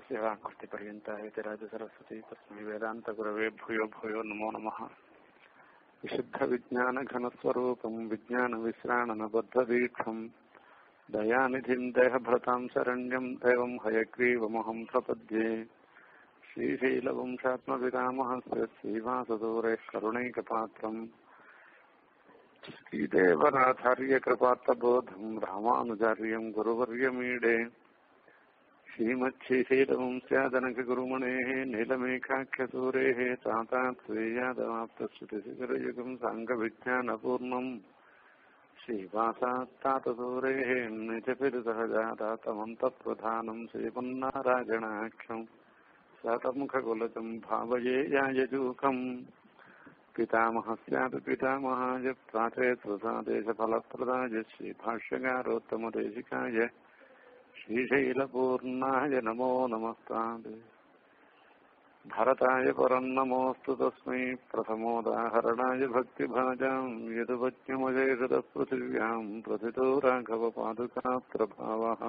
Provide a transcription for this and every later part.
यस्याकृतिपर्यन्ता इति राजसरस्वती तस्मै वेदान्तगुरवे भूयो भूयो नमो नमः विशुद्धविज्ञानघनस्वरूपम् विज्ञानविश्राणनबद्धदीक्षम् दयानिधिम् देहभृताम् शरण्यम् देवम् हयग्रीवमहम् प्रपद्ये श्रीशैलवंशात्मपितामहस्य श्रीवासदूरेः करुणैकपात्रम् श्रीदेवनाथार्यकृपात्तबोधम् रामानुजार्यम् गुरुवर्यमीडे श्रीमच्छीशैलवंस्यादनकगुरुमणेः नीलमेकाख्यसूरेः तातात्स्वीयादमाप्तश्रुतिशिखरयुगम् साङ्गविज्ञानपूर्णम् श्रीवासात्तातसूरेः निजपिरुसहजातातमन्तप्रधानम् श्रीपन्नारायणाख्यम् शतमुखकुलजम् भावये यायजूकम् पितामहस्यापि पितामहाय प्राचेतृसादेशफलप्रदाय श्रीभाष्यकारोत्तमदेशिकाय श्रीशैलपूर्णाय नमो नमस्तात् भरताय परम् नमोऽस्तु तस्मै प्रथमोदाहरणाय भक्तिभाजाम् यदुपज्ञमजेषतः पृथिव्याम् प्रथितो राघवपादुकाप्रभावः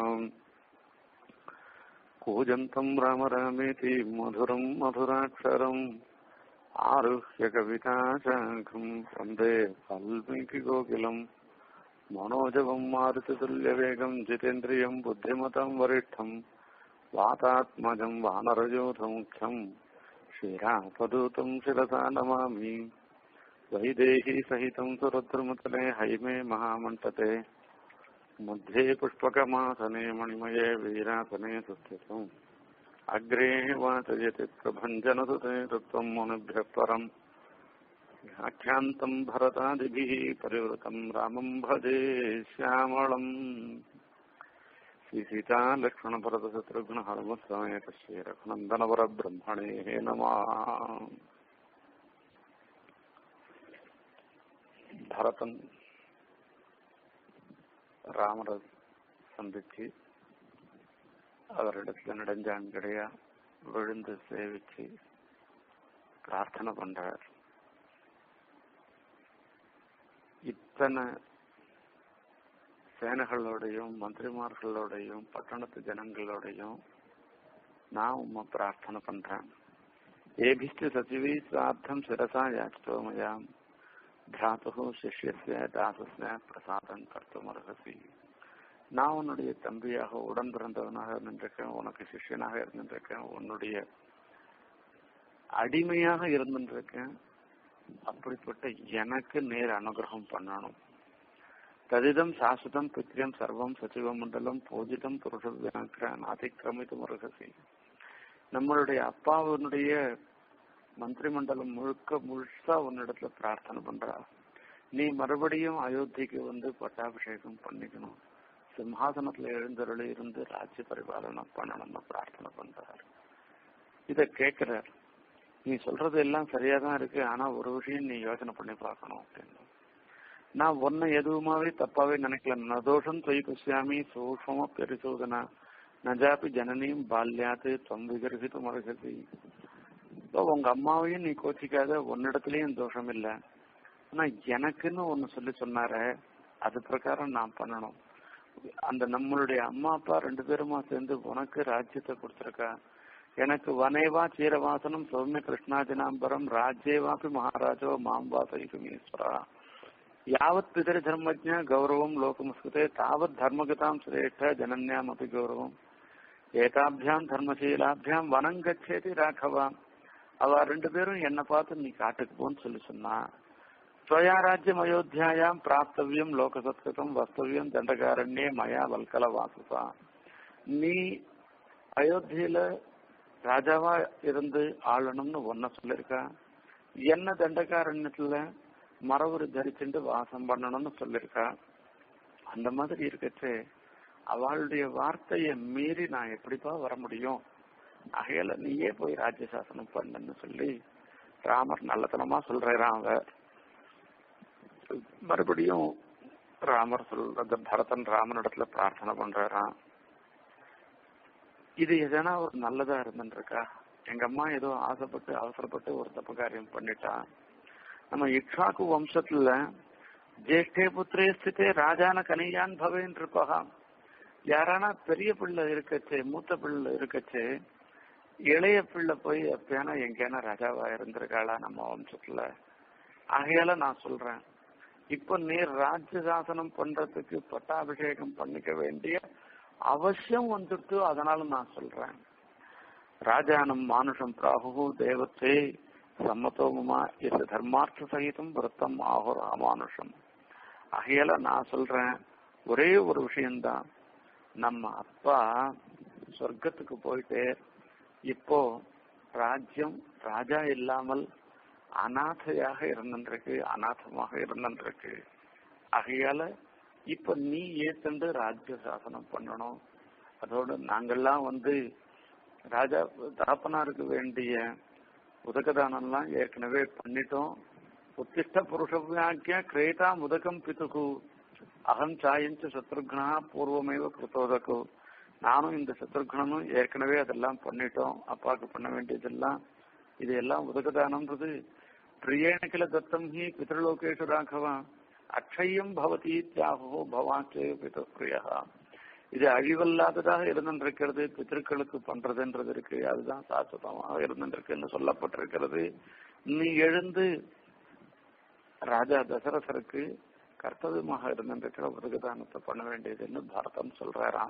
कूजन्तम् राम रामेति मधुरम् मधुराक्षरम् आरुह्य कविताशाखम् वन्दे वाल्मीकिकोकिलम् मनोजवम् मारुततुल्यवेगम् जितेन्द्रियम् बुद्धिमतम् वरिष्ठम् वातात्मजम् वानरयोधमुख्यम् श्रीरापदूतम् शिरसा नमामि वैदेही सहितम् सुरद्रुमतले हैमे महामण्टते मध्ये पुष्पकमासने मणिमये वीरासने सुस्थितम् अग्रे वाचयति प्रभञ्जनसुते तत्त्वम् मुनिभ्यः परम् व्याख्यान्तम् भरतादिभिः परिवृतम् रामम् भजे श्यामळम् श्रीसीता लक्ष्मणभरतशत्रुघ्न हनुमत्समेत श्रीरघुनन्दनवरब्रह्मणे नमः பரதன் ராமரை சந்திச்சு அவரிடத்துல நெடுஞ்சாங்கடையா விழுந்து சேவிச்சு பிரார்த்தனை பண்றார் இத்தனை சேனைகளோடையும் மந்திரிமார்களோடையும் பட்டணத்து ஜனங்களோடையும் நான் உம்மை பிரார்த்தனை பண்றேன் ஏபிஷ்ட சச்சிவி சார்த்தம் சிரசா யாச்சித்தோமயாம் பிராத்து சிஷ்யசிய தாசஸ்ய பிரசாதம் கர்த்தம் அர்ஹசி நான் உன்னுடைய தம்பியாக உடன் பிறந்தவனாக இருந்திருக்கேன் உனக்கு சிஷ்யனாக இருந்திருக்கேன் உன்னுடைய அடிமையாக இருந்திருக்கேன் அப்படிப்பட்ட எனக்கு நேர் அனுகிரகம் பண்ணணும் ததிதம் சாஸ்வதம் பித்ரியம் சர்வம் சச்சிவ மண்டலம் பூஜிதம் புருஷ வியாக்கிரான் அதிக்கிரமித்து முருகசி நம்மளுடைய அப்பாவினுடைய மந்திரி மண்டலம் முழுக்க முழுசா உன்னிடத்துல பிரார்த்தனை பண்றா நீ மறுபடியும் அயோத்திக்கு வந்து பட்டாபிஷேகம் பண்ணிக்கணும் சிம்ஹாசனத்துல எழுந்தருளி இருந்து ராஜ்ய பரிபாலனை பண்ணணும்னு பிரார்த்தனை பண்றார் இத கேட்கிறார் நீ சொல்றது எல்லாம் சரியா தான் இருக்கு ஆனா ஒரு விஷயம் நீ யோசனை பண்ணி பார்க்கணும் அப்படின்னு நான் ஒன்ன எதுவுமாவே தப்பாவே நினைக்கல நதோஷம் தொய் பசியாமி சூக்ம பெரிசோதனா நஜாபி ஜனனியும் பால்யாத்து தொம் விகர்கித்து மருகதி இப்போ உங்க அம்மாவையும் நீ கோச்சிக்காத உன்னிடத்துலயும் தோஷம் இல்ல ஆனா எனக்குன்னு ஒண்ணு சொல்லி சொன்னார அது பிரகாரம் நான் பண்ணணும் அந்த நம்மளுடைய அம்மா அப்பா ரெண்டு பேருமா சேர்ந்து உனக்கு ராஜ்யத்தை கொடுத்திருக்கா எனக்கு வனேவா சீரவாசனம் சௌமிய கிருஷ்ணாஜனாம்பரம் ராஜ்யேவாபி மகாராஜோ மாம்பாசைசுமீஸ்வரா யாவத் பிதர் தர்மஜ கௌரவம் லோகமஸ்கிருதே தாவத் தர்மகதாம் சிரேஷ்ட ஜனன்யாம் அப்படி கௌரவம் ஏகாபியாம் தர்மசீலாபியாம் வனம் கச்சேதி ராகவா அவ ரெண்டு பேரும் என்ன பார்த்து நீ காட்டுக்கு போன்னு சொல்லி சொன்னா ஸ்வயா ராஜ்யம் அயோத்தியாயாம் பிராப்தவியம் லோகசத்கிருதம் வஸ்தவியம் தண்டகாரண்யே மயா வல்கல வாசுசா நீ அயோத்தியில ராஜாவா இருந்து ஆளணும்னு ஒன்ன சொல்லிருக்கா என்ன தண்டகாரண்யத்துல மரவுரு தரிச்சுட்டு வாசம் பண்ணணும்னு சொல்லிருக்கா அந்த மாதிரி இருக்கச்சு அவளுடைய வார்த்தையை மீறி நான் எப்படிப்பா வர முடியும் ஆகையால நீயே போய் ராஜ்யசாசனம் பண்ணுன்னு சொல்லி ராமர் நல்லத்தனமா சொல்றான் அவர் மறுபடியும் ராமர் சொல்றது பரதன் ராமனிடத்துல பிரார்த்தனை பண்றாராம் இது எதனா ஒரு நல்லதா இருந்துருக்கா எங்க அம்மா ஏதோ ஆசைப்பட்டு அவசரப்பட்டு ஒரு தப்பு காரியம் பண்ணிட்டா நம்ம இக்ஷாக்கு வம்சத்துல ஜேஷ்டே புத்திரே ஸ்திதே ராஜான கனியான் பவேன் இருப்பகா யாரானா பெரிய பிள்ளை இருக்கச்சே மூத்த பிள்ளை இருக்கச்சே இளைய பிள்ளை போய் எப்பயானா எங்கேனா ராஜாவா இருந்திருக்காளா நம்ம வம்சத்துல ஆகையால நான் சொல்றேன் இப்ப நீர் ராஜ்ய சாசனம் பண்றதுக்கு பட்டாபிஷேகம் பண்ணிக்க வேண்டிய அவசியம் வந்துட்டு அதனால நான் சொல்றேன் ராஜானம் மானுஷம் பிராகு தேவத்தே சம்மதோமமா இது தர்மார்த்த சகிதம் விரத்தம் ஆகுர் அமானுஷம் ஆகையால நான் சொல்றேன் ஒரே ஒரு விஷயம்தான் நம்ம அப்பா சொர்க்கத்துக்கு போயிட்டு இப்போ ராஜ்யம் ராஜா இல்லாமல் அநாதையாக இருந்திருக்கு அநாதமாக இருந்திருக்கு ஆகையால இப்ப நீ ஏத்தண்டு ராஜ்ய சாசனம் பண்ணணும் அதோட நாங்கெல்லாம் வந்து ராஜா தகப்பனாருக்கு வேண்டிய உதகதானம்லாம் ஏற்கனவே பண்ணிட்டோம் உத்திஷ்ட புருஷவியாக்கிய கிரேதா முதகம் பிதுகு அகம் சாயஞ்ச சத்ருக்னா பூர்வமேவ கிருத்தோதகு நானும் இந்த சத்ருக்னனும் ஏற்கனவே அதெல்லாம் பண்ணிட்டோம் அப்பாவுக்கு பண்ண வேண்டியதெல்லாம் இது எல்லாம் உதகதானம்ன்றது பிரியேன கில தத்தம் ஹி பிதர்லோகேஷு ராഘவ அக்ஷயம் பவதி தியாகோ பவாச்சே பிதப்பிரியா இது அழிவல்லாததாக இருந்திருக்கிறது பித்திருக்களுக்கு பண்றதுன்றது இருக்கு அதுதான் சாஸ்வதமாக இருந்திருக்குன்னு சொல்லப்பட்டிருக்கிறது நீ எழுந்து ராஜா தசரசருக்கு கர்த்தவியமாக இருந்திருக்கிற உதகதானத்தை பண்ண வேண்டியதுன்னு பரதம் சொல்றாராம்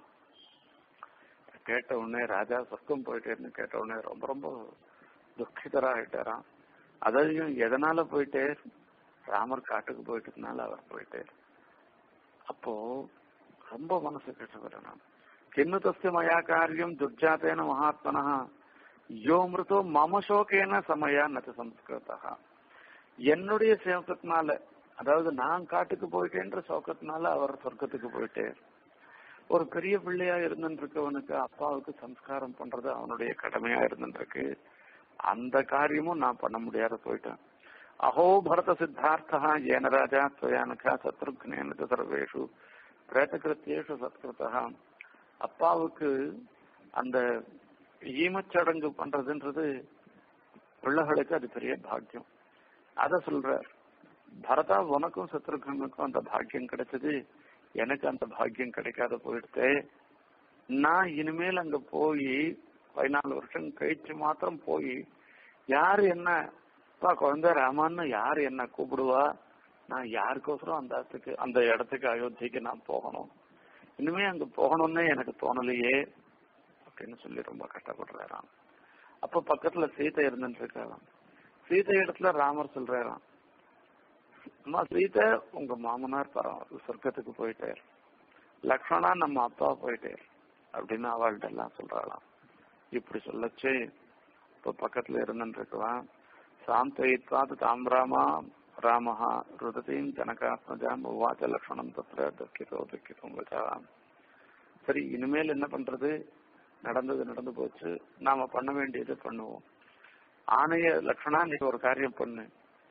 கேட்ட உடனே ராஜா சொர்க்கம் போயிட்டேன்னு கேட்ட உடனே ரொம்ப ரொம்ப துக்கிதராயிட்டாராம் அதையும் எதனால போயிட்டே ராமர் காட்டுக்கு போயிட்டதுனால அவர் போயிட்டார் அப்போ ரொம்ப மனசு கஷ்டப்படுறேன் கிண்ணு தஸ்ய மயா காரியம் துர்ஜாத்தேன மகாத்மனா யோ மிருதோ மம சோகேன சமயா நச்ச சம்ஸ்கிருதா என்னுடைய சோகத்தினால அதாவது நான் காட்டுக்கு போயிட்டேன்ற சோகத்தினால அவர் சொர்க்கத்துக்கு போயிட்டேன் ஒரு பெரிய பிள்ளையா இருந்துருக்கவனுக்கு அப்பாவுக்கு சம்ஸ்காரம் பண்றது அவனுடைய கடமையா இருந்துருக்கு அந்த காரியமும் நான் பண்ண முடியாத போயிட்டேன் அஹோ பரத சித்தார்த்தா ஏன ராஜா துவயானகா சத்ருக்னேன சர்வேஷு பிரேதகிருத்தியேஷு சத்கிருத்தா அப்பாவுக்கு அந்த ஈமச்சடங்கு பண்றதுன்றது பிள்ளைகளுக்கு அது பெரிய பாக்கியம் அத சொல்றார் பரதா உனக்கும் சத்ருகனுக்கும் அந்த பாக்கியம் கிடைச்சது எனக்கு அந்த பாக்கியம் கிடைக்காத போயிடுத்து நான் இனிமேல் அங்க போய் பதினாலு வருஷம் கழிச்சு மாத்திரம் போய் யாரு என்ன அப்பா குழந்தை ராமான்னு யாரு என்ன கூப்பிடுவா நான் யாருக்கோசரம் அந்த இடத்துக்கு அந்த இடத்துக்கு அயோத்திக்கு நான் போகணும் இனிமே அங்க போகணும்னே எனக்கு தோணலையே அப்படின்னு சொல்லி ரொம்ப கஷ்டப்படுறாராம் அப்ப பக்கத்துல சீதை இருந்துட்டு இருக்காராம் சீதை இடத்துல ராமர் சொல்றாராம் அம்மா சீதை உங்க மாமனார் பரம் சொர்க்கத்துக்கு போயிட்டார் லக்ஷ்மணா நம்ம அப்பா போயிட்டார் அப்படின்னு அவள்கிட்ட எல்லாம் சொல்றாளாம் இப்படி சொல்லச்சு இப்ப பக்கத்துல இருந்துட்டு இருக்கலாம் சாந்தயித்வாது தாம்ராமா ராமஹா ருததீம் ஜனகாத்மஜாம் உவாச்ச லக்ஷ்மணம் தத்திர துக்கிதோ துக்கிதம் வச்சாலாம் சரி இனிமேல் என்ன பண்றது நடந்தது நடந்து போச்சு நாம பண்ண வேண்டியது பண்ணுவோம் ஆணைய லக்ஷ்மணா நீ ஒரு காரியம் பண்ணு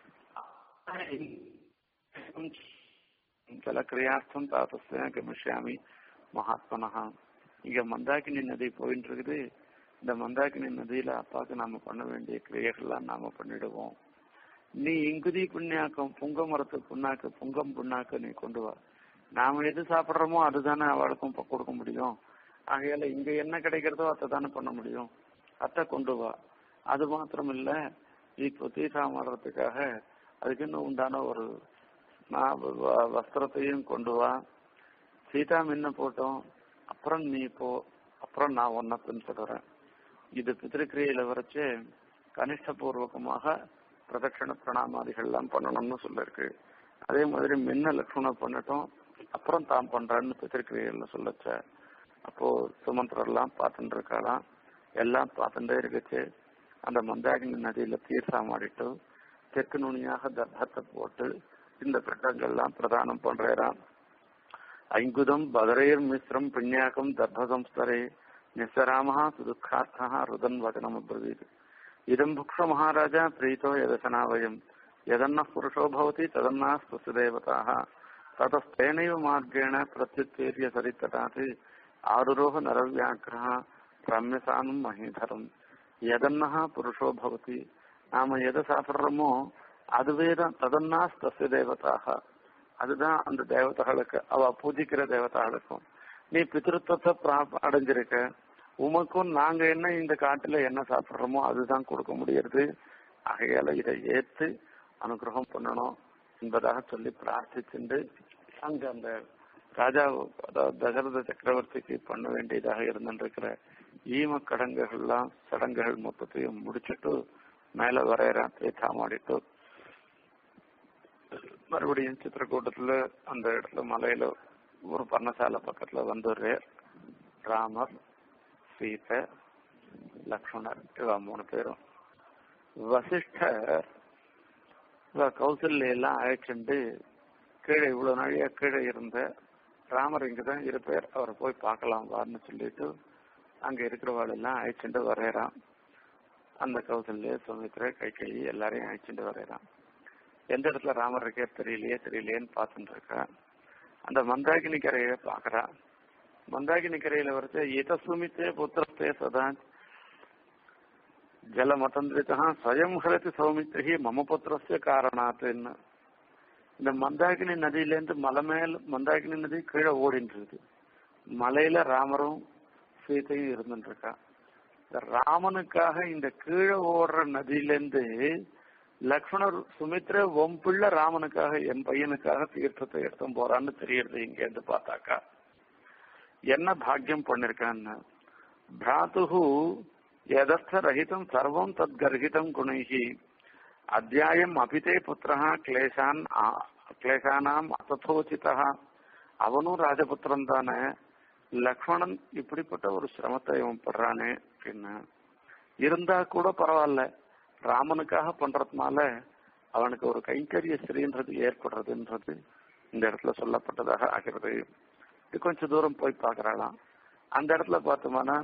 சில கிரியார்த்தம் தாத்தஸ்ய கமிஷ்யாமி மகாத்மனஹா இங்க மந்தாக்கினி நதி போயிட்டு இருக்குது இந்த மந்தாக்கினி நதியில அப்பாவுக்கு நாம பண்ண வேண்டிய கிரியைகள்லாம் நாம பண்ணிடுவோம் நீ இங்குதி புண்ணாக்கம் புங்க மரத்து புண்ணாக்கு புங்கம் புண்ணாக்கு நீ கொண்டு வா நாம எது சாப்பிடுறோமோ அதுதானே அவளுக்கும் இப்ப கொடுக்க முடியும் ஆகையால இங்க என்ன கிடைக்கிறதோ அதை தானே பண்ண முடியும் அத்தை கொண்டு வா அது மாத்திரம் இல்ல இப்போ தீசா மாறுறதுக்காக அதுக்குன்னு உண்டான ஒரு நான் வ- வஸ்திரத்தையும் கொண்டு வா சீதா மின்ன போட்டோம் அப்புறம் நீ போ அப்புறம் நான் ஒன்ன பின்தொடரேன் இது பித்திருக்கிரியில வரைச்சு கனிஷ்ட பூர்வகமாக பிரதட்சண பிரணாமாதிகள் எல்லாம் பண்ணணும்னு சொல்லிருக்கு அதே மாதிரி மின்ன லட்சுமணம் பண்ணட்டும் அப்புறம் தான் பண்றான்னு பித்திருக்கிரியில சொல்லச்ச அப்போ சுமந்திரம் எல்லாம் பார்த்துட்டு இருக்காளாம் எல்லாம் பார்த்துட்டே இருக்குச்சு அந்த மந்தாகினி நதியில தீர்த்தம் ஆடிட்டு தெற்கு நுனியாக தர்பத்தை போட்டு இந்த பிண்டங்கள்லாம் பிரதானம் பண்றாராம் ஐங்குதம் பதரைர் மிஸ்ரம் பிண்யாக்கம் தர்பசம்ஸ்தரே நிசராமஹா சுதுக்கார்த்தா ருதன் வச்சனம் அப்ரவீத் இதம் புக்ஷ மகாராஜா பிரீத்தோ யதசனா வயம் யதன்ன புருஷோ பவதி ததன்னா ஸ்வசுதேவதாக ததஸ்தேனைவ மார்கேண பிரத்யுத்தேரிய சரித்தடாத் ஆருரோக நரவியாக்கிரஹ ரம்யசானம் மகீதரம் எதன்னஹா புருஷோ பவதி நாம எதை சாப்பிடுறோமோ அதுவே தான் ததன்னா தஸ்ய தேவதாக அதுதான் அந்த தேவதைகளுக்கு அவ பூஜிக்கிற தேவதைகளுக்கும் நீ பித்திருத்தத்தை பிரா- அடைஞ்சிருக்க உமக்கும் நாங்க என்ன இந்த காட்டுல என்ன சாப்பிடுறோமோ அதுதான் கொடுக்க முடியறது ஆகையால இதை ஏத்து அனுகிரகம் பண்ணணும் என்பதாக சொல்லி பிரார்த்திச்சுண்டு அங்க அந்த ராஜா அதாவது தசரத சக்கரவர்த்திக்கு பண்ண வேண்டியதாக இருந்திருக்கிற ஈம கடங்குகள்லாம் சடங்குகள் மொத்தத்தையும் முடிச்சுட்டு மேல வரையறான் தீர்த்தாமாடிட்டு மறுபடியும் சித்திரக்கூட்டத்துல அந்த இடத்துல மலையில ஒரு பர்ணசாலை பக்கத்துல வந்துடுறார் ராமர் சீதை லக்ஷ்மணர் இவ மூணு பேரும் வசிஷ்டர் இவ கௌசல்ய எல்லாம் அழைச்சிண்டு கீழே இவ்வளவு நாளையா கீழே இருந்த ராமர் இங்கதான் இருப்பார் அவரை போய் பார்க்கலாம் வான்னு சொல்லிட்டு அங்க இருக்கிறவாள் எல்லாம் அழைச்சிட்டு வரையறான் அந்த கௌசல்ய சுமித்ர கைகை எல்லாரையும் அழைச்சிட்டு வரையறான் எந்த இடத்துல ராமர் இருக்கே தெரியலையே தெரியலையேன்னு பார்த்துட்டு இருக்கா அந்த மந்தாகினி கரையை பாக்குறா மந்தாகினி கரையில வரைச்ச இத சுமித்தே புத்திரத்தே சதா ஜலமதந்திரிதா ஸ்வயம் ஹரதி சௌமித்ரி மம புத்திரஸ்ய காரணாத்துன்னு இந்த மந்தாகினி நதியிலேருந்து மலை மேல மந்தாகினி நதி கீழே ஓடின்றது மலையில ராமரும் சீதையும் இருந்துட்டு இருக்கா இந்த ராமனுக்காக இந்த கீழே ஓடுற நதியிலேருந்து லக்ஷ்மணர் சுமித்ர உன் பிள்ளை ராமனுக்காக என் பையனுக்காக தீர்த்தத்தை எடுத்து போறான்னு தெரியறது இங்க இருந்து பார்த்தாக்கா என்ன பாக்கியம் பண்ணிருக்கான்னு பிராத்து எதர்த்த ரஹிதம் சர்வம் தத் கர்ஹிதம் குணைஹி அத்தியாயம் அபிதே புத்திரா கிளேசான் கிளேசானாம் அத்தோச்சிதா அவனும் ராஜபுத்திரன் தானே லக்ஷ்மணன் இப்படிப்பட்ட ஒரு சிரமத்தை இவன் படுறானே அப்படின்னு இருந்தா கூட பரவாயில்ல ராமனுக்காக பண்றதுனால அவனுக்கு ஒரு கைங்கரிய ஸ்ரீன்றது ஏற்படுறதுன்றது இந்த இடத்துல சொல்லப்பட்டதாக ஆகிறது இது கொஞ்ச தூரம் போய் பார்க்கறாளாம் அந்த இடத்துல பார்த்தோம்னா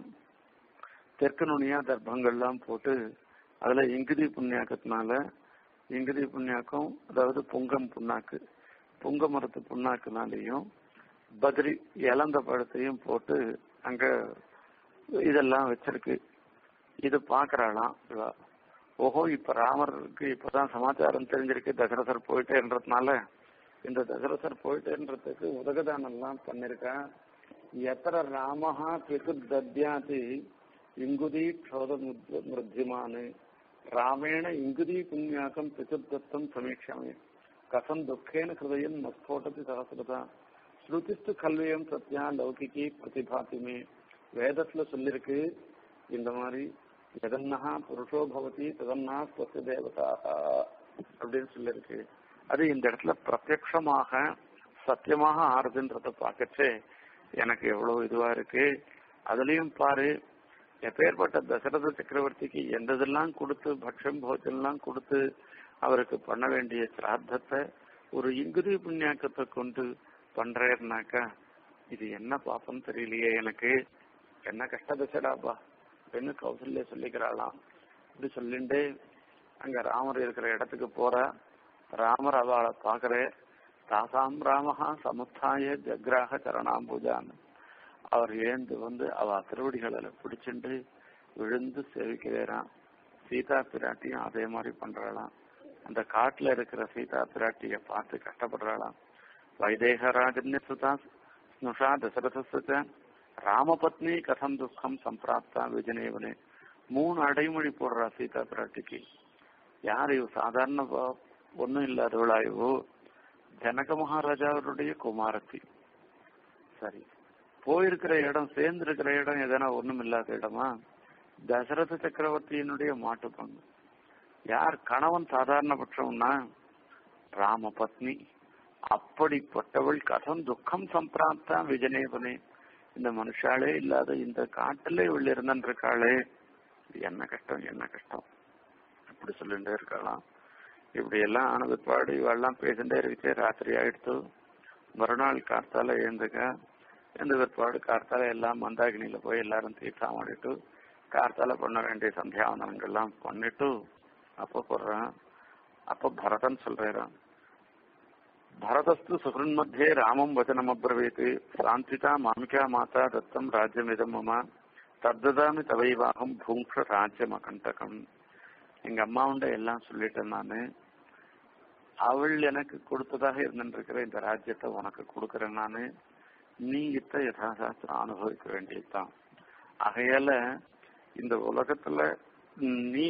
தெற்கு நுனியா தர்ப்பங்கள்லாம் போட்டு அதுல இங்குதி புண்ணியாக்கத்தினால இங்குதி புண்ணியாக்கம் அதாவது புங்கம் புண்ணாக்கு புங்க மரத்து புண்ணாக்குனாலையும் பத்ரி இளந்த பழத்தையும் போட்டு அங்க இதெல்லாம் வச்சிருக்கு இது பாக்குறாளாம் இவா ஓஹோ இப்ப ராமருக்கு இப்பதான் சமாச்சாரம் தெரிஞ்சிருக்கு தசரதர் போயிட்டேன்றதுனால இந்த தசரதர் போயிட்டேன்றதுக்கு உதகதானம் எல்லாம் பண்ணிருக்கா எத்தனை ராமஹா பிது தத்யாதி இங்குதி க்ஷோத மிருத்திமானு ராமேண இங்குதி புண்ணியாக்கம் பிசுத்தம் சமீட்சாமி கசம் துக்கேன ஹிருதயம் நஸ்போட்டதி சகசிரதா ஸ்ருதிஸ்து கல்வியம் சத்யா லௌகிகி பிரதிபாத்திமே வேதத்துல சொல்லிருக்கு இந்த மாதிரி எதன்னஹா புருஷோ பவதி ததன்னா ஸ்வச தேவதா அப்படின்னு சொல்லிருக்கு அது இந்த இடத்துல பிரத்யக்ஷமாக சத்தியமாக ஆறுதுன்றத பார்க்கச்சு எனக்கு எவ்வளவு இதுவா இருக்கு அதுலயும் பாரு எப்பேற்பட்ட தசரத சக்கரவர்த்திக்கு எந்ததெல்லாம் கொடுத்து பக்ஷம் போஜனெல்லாம் கொடுத்து அவருக்கு பண்ண வேண்டிய சிராத்தத்தை ஒரு இங்குதி புண்ணியாக்கத்தை கொண்டு பண்றேன்னாக்கா இது என்ன பாப்பம் தெரியலையே எனக்கு என்ன கஷ்ட தசடாப்பா அப்படின்னு கௌசல்ய சொல்லிக்கிறாளாம் இப்படி சொல்லிட்டு அங்க ராமர் இருக்கிற இடத்துக்கு போற ராமர் அவளை பாக்குற தாசாம் ராமஹா சமுத்தாய ஜக்ராக சரணாம்பூஜான்னு அவர் ஏந்து வந்து அவ திருவடிகளில் பிடிச்சிட்டு விழுந்து சேவிக்கிறாராம் சீதா பிராட்டியும் அதே மாதிரி பண்றாளாம் அந்த காட்டுல இருக்கிற சீதா பிராட்டிய பார்த்து கஷ்டப்படுறாளாம் வைதேகராஜன்ய சுதா ஸ்னுஷா தசரதசுத்த ராமபத்னி கதம் துக்கம் சம்பிராப்தா விஜனேவனே மூணு அடைமொழி போடுறா சீதா பிராட்டிக்கு யார் இவ சாதாரண ஒன்னும் இல்லாதவளா இவோ ஜனக மகாராஜாவுடைய குமாரத்தி சரி போயிருக்கிற இடம் சேர்ந்து இருக்கிற இடம் எதனா ஒண்ணும் இல்லாத இடமா தசரத சக்கரவர்த்தியினுடைய மாட்டு பங்கு யார் கணவன் சாதாரண பட்சம்னா ராம பத்னி அப்படிப்பட்டவள் கதம் துக்கம் சம்பிராப்தா விஜனேபனே இந்த மனுஷாலே இல்லாத இந்த காட்டுல இவள் இருந்திருக்காளே என்ன கஷ்டம் என்ன கஷ்டம் அப்படி சொல்லிட்டே இருக்கலாம் இப்படி எல்லாம் ஆன பிற்பாடு இவெல்லாம் பேசிட்டே இருந்துச்சு ராத்திரி ஆயிடுத்து மறுநாள் கார்த்தால எழுந்துக்க இந்த பிற்பாடு கார்த்தால எல்லாம் மந்தாகினியில போய் எல்லாரும் தீர்த்தம் ஆடிட்டு கார்த்தால பண்ண வேண்டிய சந்தியாவனங்கள்லாம் பண்ணிட்டு அப்ப போடுறான் அப்ப பரதன் சொல்றான் பரதஸ்து சுஹൃன் மத்தியே ராமம் வச்சனம் அப்ரவீத் சாந்திதா மாமிகா மாதா தத்தம் ராஜ்யமிதம் மம தத்ததாமி தவைவாகம் பூங்ஷ ராஜ்யம் அகண்டகம் எங்க அம்மாவுண்ட எல்லாம் சொல்லிட்டேன் நானு அவள் எனக்கு கொடுத்ததாக இருந்துருக்கிற இந்த ராஜ்யத்தை உனக்கு கொடுக்கறேன் நானு நீ இத்த யதாசாஸ்திரம் அனுபவிக்க வேண்டியதுதான் ஆகையால இந்த உலகத்துல நீ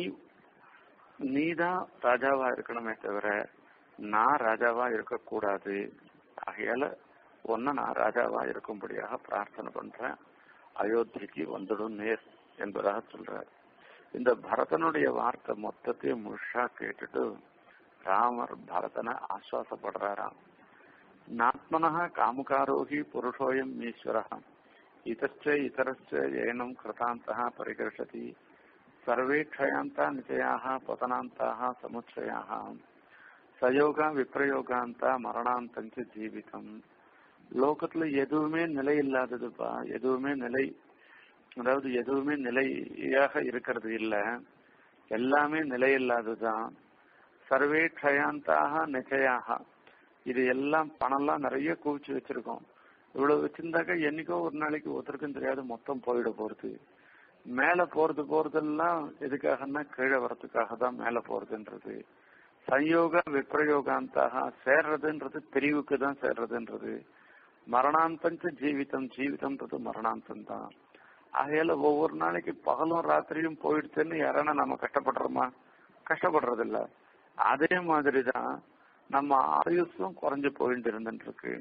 நீதான் ராஜாவா இருக்கணுமே தவிர நான் ராஜாவா இருக்கக்கூடாது ஆகையால ஒன்ன நான் ராஜாவா இருக்கும்படியாக பிரார்த்தனை பண்றேன் அயோத்திக்கு வந்துடும் நேர் என்பதாக சொல்றார் இந்த பரதனுடைய வார்த்தை மொத்தத்தையும் முழுஷா கேட்டுட்டு ராமர் பரதனை ஆஸ்வாசப்படுறாராம் நாத்மனா காமுகாரோகி புருஷோயம் ஈஸ்வர இதச்ச இதரச்ச ஏனம் கிருதாந்தா பரிகர்ஷதி சர்வே க்ஷயாந்தா நிச்சயாக பதனாந்தாக சமுச்சயாக சயோகா விப்ரயோகாந்தா மரணாந்தஞ்ச ஜீவிதம் லோகத்துல எதுவுமே நிலை இல்லாததுப்பா எதுவுமே நிலை அதாவது எதுவுமே நிலையாக இருக்கிறது இல்ல எல்லாமே நிலை இல்லாததுதான் சர்வே க்ஷயாந்தாக நிச்சயாக இது எல்லாம் பணம்லாம் நிறைய குவிச்சு வச்சிருக்கோம் இவ்வளவு வச்சிருந்தாக்க என்னைக்கோ ஒரு நாளைக்கு ஒருத்தருக்கும் தெரியாது மொத்தம் போயிட போறது மேல போறது போறதெல்லாம் எதுக்காகன்னா கீழே வரத்துக்காக தான் மேல போறதுன்றது சயோக விப்ரயோகாந்தாக சேர்றதுன்றது பிரிவுக்கு தான் சேர்றதுன்றது மரணாந்தஞ்ச ஜீவிதம் ஜீவிதம்ன்றது மரணாந்தம் தான் ஆகையால ஒவ்வொரு நாளைக்கு பகலும் ராத்திரியும் போயிடுச்சுன்னு யாரானா நம்ம கஷ்டப்படுறோமா கஷ்டப்படுறது இல்ல அதே மாதிரிதான் நம்ம ஆயுசும் குறைஞ்சு போயிட்டு இருந்துட்டு இருக்கு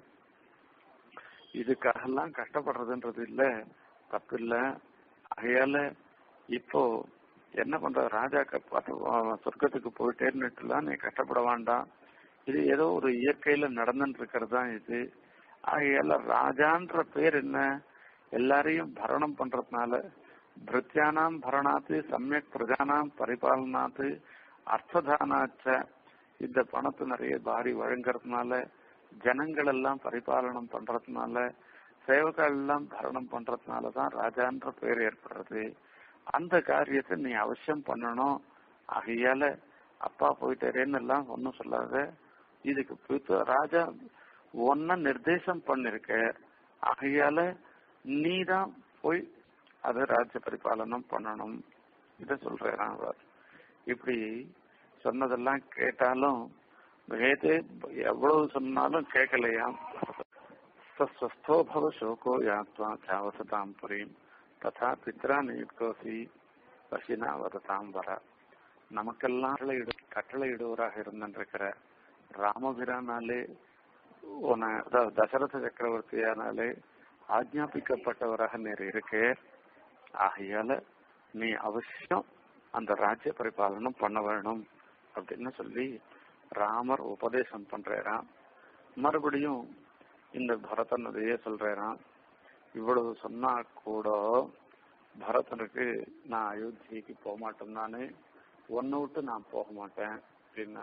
இதுக்காகலாம் கஷ்டப்படுறதுன்றது இல்ல தப்பு இல்ல ஆகையால இப்போ என்ன பண்ற ராஜாக்க சொர்க்கத்துக்கு போயிட்டேன்னுட்டுலாம் நீ கஷ்டப்பட வேண்டாம் இது ஏதோ ஒரு இயற்கையில நடந்துட்டு இருக்கிறது தான் இது ஆகையால ராஜான்ற பேர் என்ன எல்லாரையும் பரணம் பண்றதுனால பிரித்யானாம் பரணாத்து சமயக் பிரஜானாம் பரிபாலனாத்து அர்த்ததானாச்ச இந்த பணத்தை நிறைய பாரி வழங்குறதுனால ஜனங்கள் எல்லாம் பரிபாலனம் பண்றதுனால சேவகள் எல்லாம் பரணம் பண்றதுனாலதான் ராஜான்ற பேர் ஏற்படுறது அந்த காரியத்தை நீ அவசியம் பண்ணணும் ஆகையால அப்பா போயிட்டாரேன்னு எல்லாம் ஒன்னும் சொல்லாத இதுக்கு பித்த ராஜா ஒன்ன நிர்தேசம் பண்ணிருக்க ஆகையால நீ தான் போய் அதை ராஜ்ய பரிபாலனம் பண்ணணும் இத சொல்றேன் அவர் இப்படி சொன்னதெல்லாம் கேட்டாலும் வேதே எவ்வளவு சொன்னாலும் கேட்கலையாம் ஸ்வஸ்தோ பவ சோகோ யாத்வா சாவசதாம் புரியும் ததா பித்ரா நியுக்தோசி பசினா வததாம் வர நமக்கெல்லாம் கட்டளை இடுவராக இருந்திருக்கிற ராமபிரானாலே உன அதாவது தசரத சக்கரவர்த்தியானாலே ஆஜ்ஞாபிக்கப்பட்டவராக நீர் இருக்கே ஆகையால நீ அவசியம் அந்த ராஜ்ய பரிபாலனம் பண்ண வேணும் அப்படின்னு சொல்லி ராமர் உபதேசம் பண்றாராம் மறுபடியும் இந்த பரதன் அதையே சொல்றாராம் இவ்வளவு சொன்னா கூட பரதனுக்கு நான் அயோத்திக்கு போக மாட்டேன் நானு ஒன்ன விட்டு நான் போக மாட்டேன் அப்படின்னா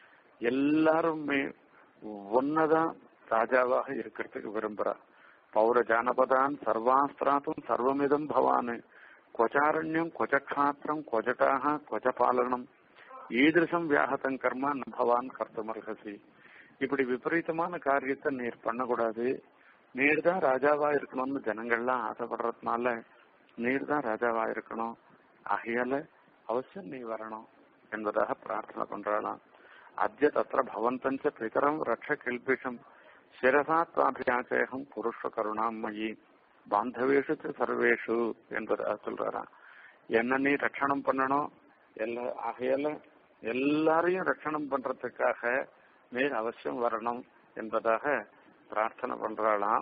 எல்லாருமே ஒன்னதான் ராஜாவாக இருக்கிறதுக்கு விரும்புறா பௌர ஜானபதான் சர்வாஸ்திராத்தும் சர்வமிதம் பவான் கொச்சாரண்யம் கொச்சக்ஷாத்திரம் கொஜட்டாக கொச்சபாலனம் ஈதிருஷம் வியாகதம் கர்மா ந பவான் கர்த்தமர்ஹசி இப்படி விபரீதமான காரியத்தை நீர் பண்ணக்கூடாது நீர் தான் ராஜாவா இருக்கணும்னு ஜனங்கள்லாம் ஆசைப்படுறதுனால நீர் தான் ராஜாவா இருக்கணும் ஆகையால அவசியம் நீ வரணும் என்பதாக பிரார்த்தனை பண்றாளாம் அத்திய தத்திர பவந்தஞ்ச பிதரம் ரட்ச கில்பிஷம் சிரசா துவாபியாச்சேகம் புருஷ கருணாமயி பாந்தவேஷு சர்வேஷு என்பதாக சொல்றாராம் என்ன நீ ரட்சணம் பண்ணணும் எல்லா ஆகையால எல்லாரையும் ரட்சணம் பண்றதுக்காக நீர் அவசியம் வரணும் என்பதாக பிரார்த்தனை பண்றாளாம்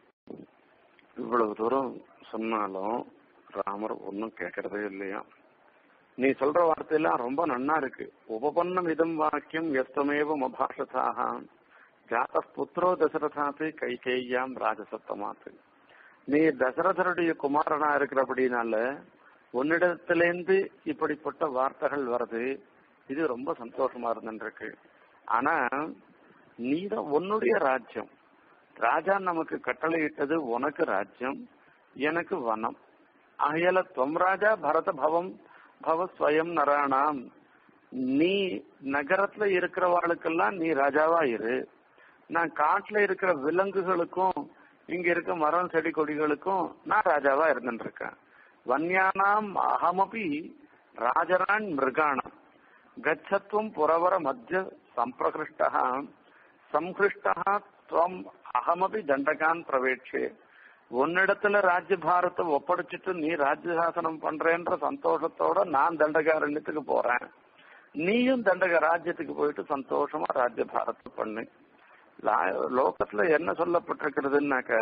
இவ்வளவு தூரம் சொன்னாலும் ராமர் ஒன்னும் கேட்கறதே இல்லையா நீ சொல்ற வார்த்தையெல்லாம் ரொம்ப நன்னா இருக்கு உபபன்னம் இதம் வாக்கியம் எஸ்தமேவ மபாஷதாக ஜாத புத்திரோ தசரதாத்து கைகேயாம் ராஜசத்தமாத்து நீ தசரதருடைய குமாரனா இருக்கிறபடினால உன்னிடத்திலேருந்து இப்படிப்பட்ட வார்த்தைகள் வருது இது ரொம்ப சந்தோஷமா இருந்துருக்கு ஆனா நீதான் உன்னுடைய ராஜ்யம் ராஜா நமக்கு கட்டளையிட்டது உனக்கு ராஜ்யம் எனக்கு வனம் ஆகையால துவம் ராஜா பரத பவம் பவ ஸ்வயம் நராணாம் நீ நகரத்துல இருக்கிறவாளுக்கெல்லாம் நீ ராஜாவா இரு நான் காட்டுல இருக்கிற விலங்குகளுக்கும் இங்க இருக்க மரம் செடி கொடிகளுக்கும் நான் ராஜாவா இருந்துட்டு இருக்கேன் வன்யானாம் அகமபி ராஜரான் மிருகாணம் கச்சத்வம் புறவர மத்திய சம்பிரகிருஷ்டா சம்ஹிருஷ்டா துவம் அகமபி தண்டகான் பிரவேட்சே உன்னிடத்துல ராஜ்யபாரத்தை ஒப்படைச்சிட்டு நீ ராஜ்ய சாசனம் பண்றேன்ற சந்தோஷத்தோட நான் தண்டகாரண்யத்துக்கு போறேன் நீயும் தண்டக ராஜ்யத்துக்கு போயிட்டு சந்தோஷமா ராஜ்யபாரத்தை பண்ணு லா- லோகத்துல என்ன சொல்லப்பட்டிருக்கிறதுனாக்க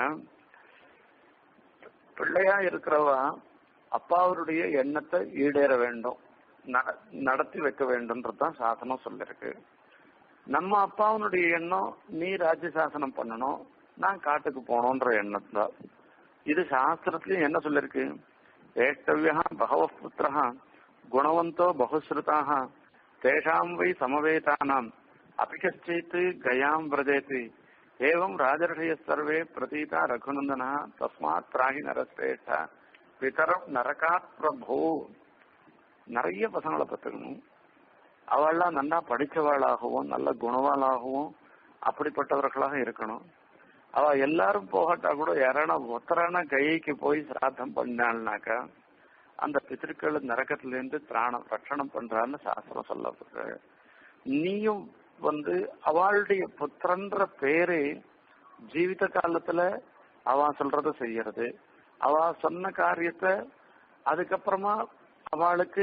பிள்ளையா இருக்கிறவா அப்பாவருடைய எண்ணத்தை ஈடேற வேண்டும் நட- நடத்தி வைக்க வேண்டும்ன்றதுதான் சாசனம் சொல்லிருக்கு நம்ம அப்பாவனுடைய எண்ணம் நீ ராஜ்ய சாசனம் பண்ணணும் நான் காட்டுக்கு போகணுன்ற எண்ணம் தான் இது சாஸ்திரத்திலயும் என்ன சொல்லிருக்கு ஏஷ்டவியா பகவ புத்திரா குணவந்தோ பகுஸ்ருதாக தேஷாம் வை சமவேதானாம் அபிகச்சித் கயாம் விரஜேதி ஏவம் ராஜர்ஷய சர்வே பிரதீதா ரகுநந்தன தஸ்மாத் திராகி நரஸ்ரேஷ்ட பிதரம் நரகாத் பிரபு நிறைய பசங்களை பத்துக்கணும் அவள்லாம் நல்லா படிச்சவாளாகவும் நல்ல குணவாளாகவும் அப்படிப்பட்டவர்களாக இருக்கணும் அவ எல்லாரும் போகட்டா கூட யாரான ஒத்தரான கைக்கு போய் சிராத்தம் பண்ணாள்னாக்கா அந்த பித்திருக்கள் நரக்கத்திலிருந்து திராணம் ரட்சணம் பண்றான்னு சாஸ்திரம் சொல்லப்படுற நீயும் வந்து அவளுடைய புத்திரன்ற பேரு ஜீவித காலத்துல அவ சொல்றத செய்யறது அவ சொன்ன காரியத்தை அதுக்கப்புறமா அவளுக்கு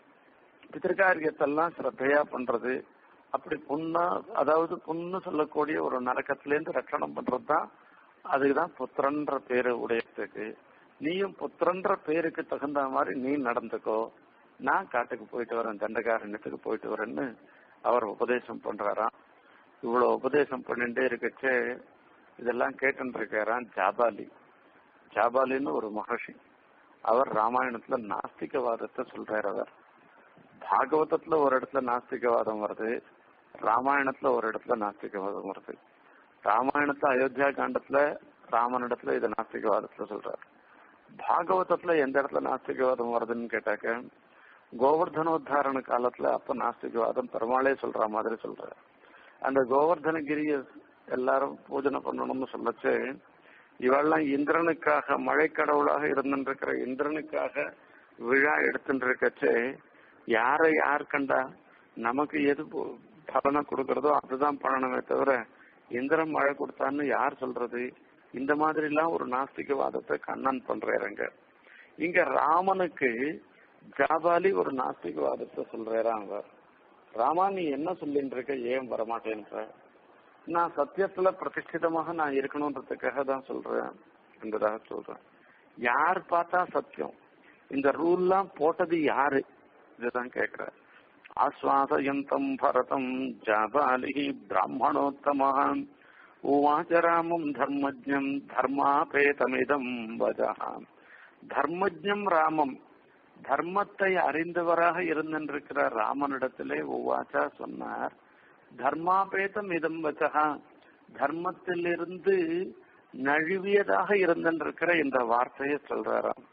பித்திருக்காரியத்தெல்லாம் சிரத்தையா பண்றது அப்படி புண்ணா அதாவது புண்ணு சொல்லக்கூடிய ஒரு நரக்கத்திலேருந்து ரட்சணம் பண்றதுதான் அதுக்குதான் புத்திரன்ற பேரு உடையதுக்கு நீயும் புத்திரன்ற பேருக்கு தகுந்த மாதிரி நீ நடந்துக்கோ நான் காட்டுக்கு போயிட்டு வரேன் தண்டகாரண்யத்துக்கு போயிட்டு வரேன்னு அவர் உபதேசம் பண்றாராம் இவ்வளவு உபதேசம் பண்ணிட்டே இருக்கச்சே இதெல்லாம் கேட்டுட்டு இருக்காராம் ஜாபாலி ஜாபாலின்னு ஒரு மகர்ஷி அவர் ராமாயணத்துல நாஸ்திகவாதத்தை சொல்றாரு அவர் பாகவதத்துல ஒரு இடத்துல நாஸ்திகவாதம் வருது ராமாயணத்துல ஒரு இடத்துல நாஸ்திகவாதம் வருது ராமாயணத்துல அயோத்தியா காண்டத்துல ராமனிடத்துல இதை நாஸ்திகவாதத்துல சொல்றாரு பாகவதத்துல எந்த இடத்துல நாஸ்திகவாதம் வருதுன்னு கேட்டாக்க கோவர்தனோத்தாரண காலத்துல அப்ப நாஸ்திகவாதம் பெருமாளே சொல்ற மாதிரி சொல்றாரு அந்த கோவர்தனகிரிய எல்லாரும் பூஜனை பண்ணணும்னு சொல்லச்சு இவெல்லாம் இந்திரனுக்காக மழை கடவுளாக இருந்துருக்கிற இந்திரனுக்காக விழா எடுத்துட்டு இருக்கச்சு யாரை யார் கண்டா நமக்கு எது போ- பலனை கொடுக்கறதோ அதுதான் பண்ணணுமே தவிர இந்திரன் மழை கொடுத்தான்னு யார் சொல்றது இந்த மாதிரி எல்லாம் ஒரு நாஸ்திகவாதத்தை கண்ணன் பண்றாருங்க இங்க ராமனுக்கு ஜாபாலி ஒரு நாஸ்திகவாதத்தை சொல்றாராம் அவர் ராமா நீ என்ன சொல்லிட்டு இருக்க ஏன் வரமாட்டேன்ற நான் சத்தியத்துல பிரதிஷ்டிதமாக நான் இருக்கணும்ன்றதுக்காக தான் சொல்றேன் என்பதாக சொல்றேன் யார் பார்த்தா சத்தியம் இந்த ரூல்லாம் போட்டது யாரு இதுதான் கேக்குற ஆஸ்வாசயந்தம் பரதம் ஜாபாலி பிராமணோத்தமஹான் உவாச்ச ராமம் தர்மஜம் தர்மாபேதமிதம் வஜஹாம் தர்மஜம் ராமம் தர்மத்தை அறிந்தவராக இருந்திருக்கிற ராமனிடத்திலே உவாச்சா சொன்னார் தர்மாபேதம் இதம் வச்சகா தர்மத்திலிருந்து நழுவியதாக இருந்திருக்கிற இந்த வார்த்தையை சொல்றாராம்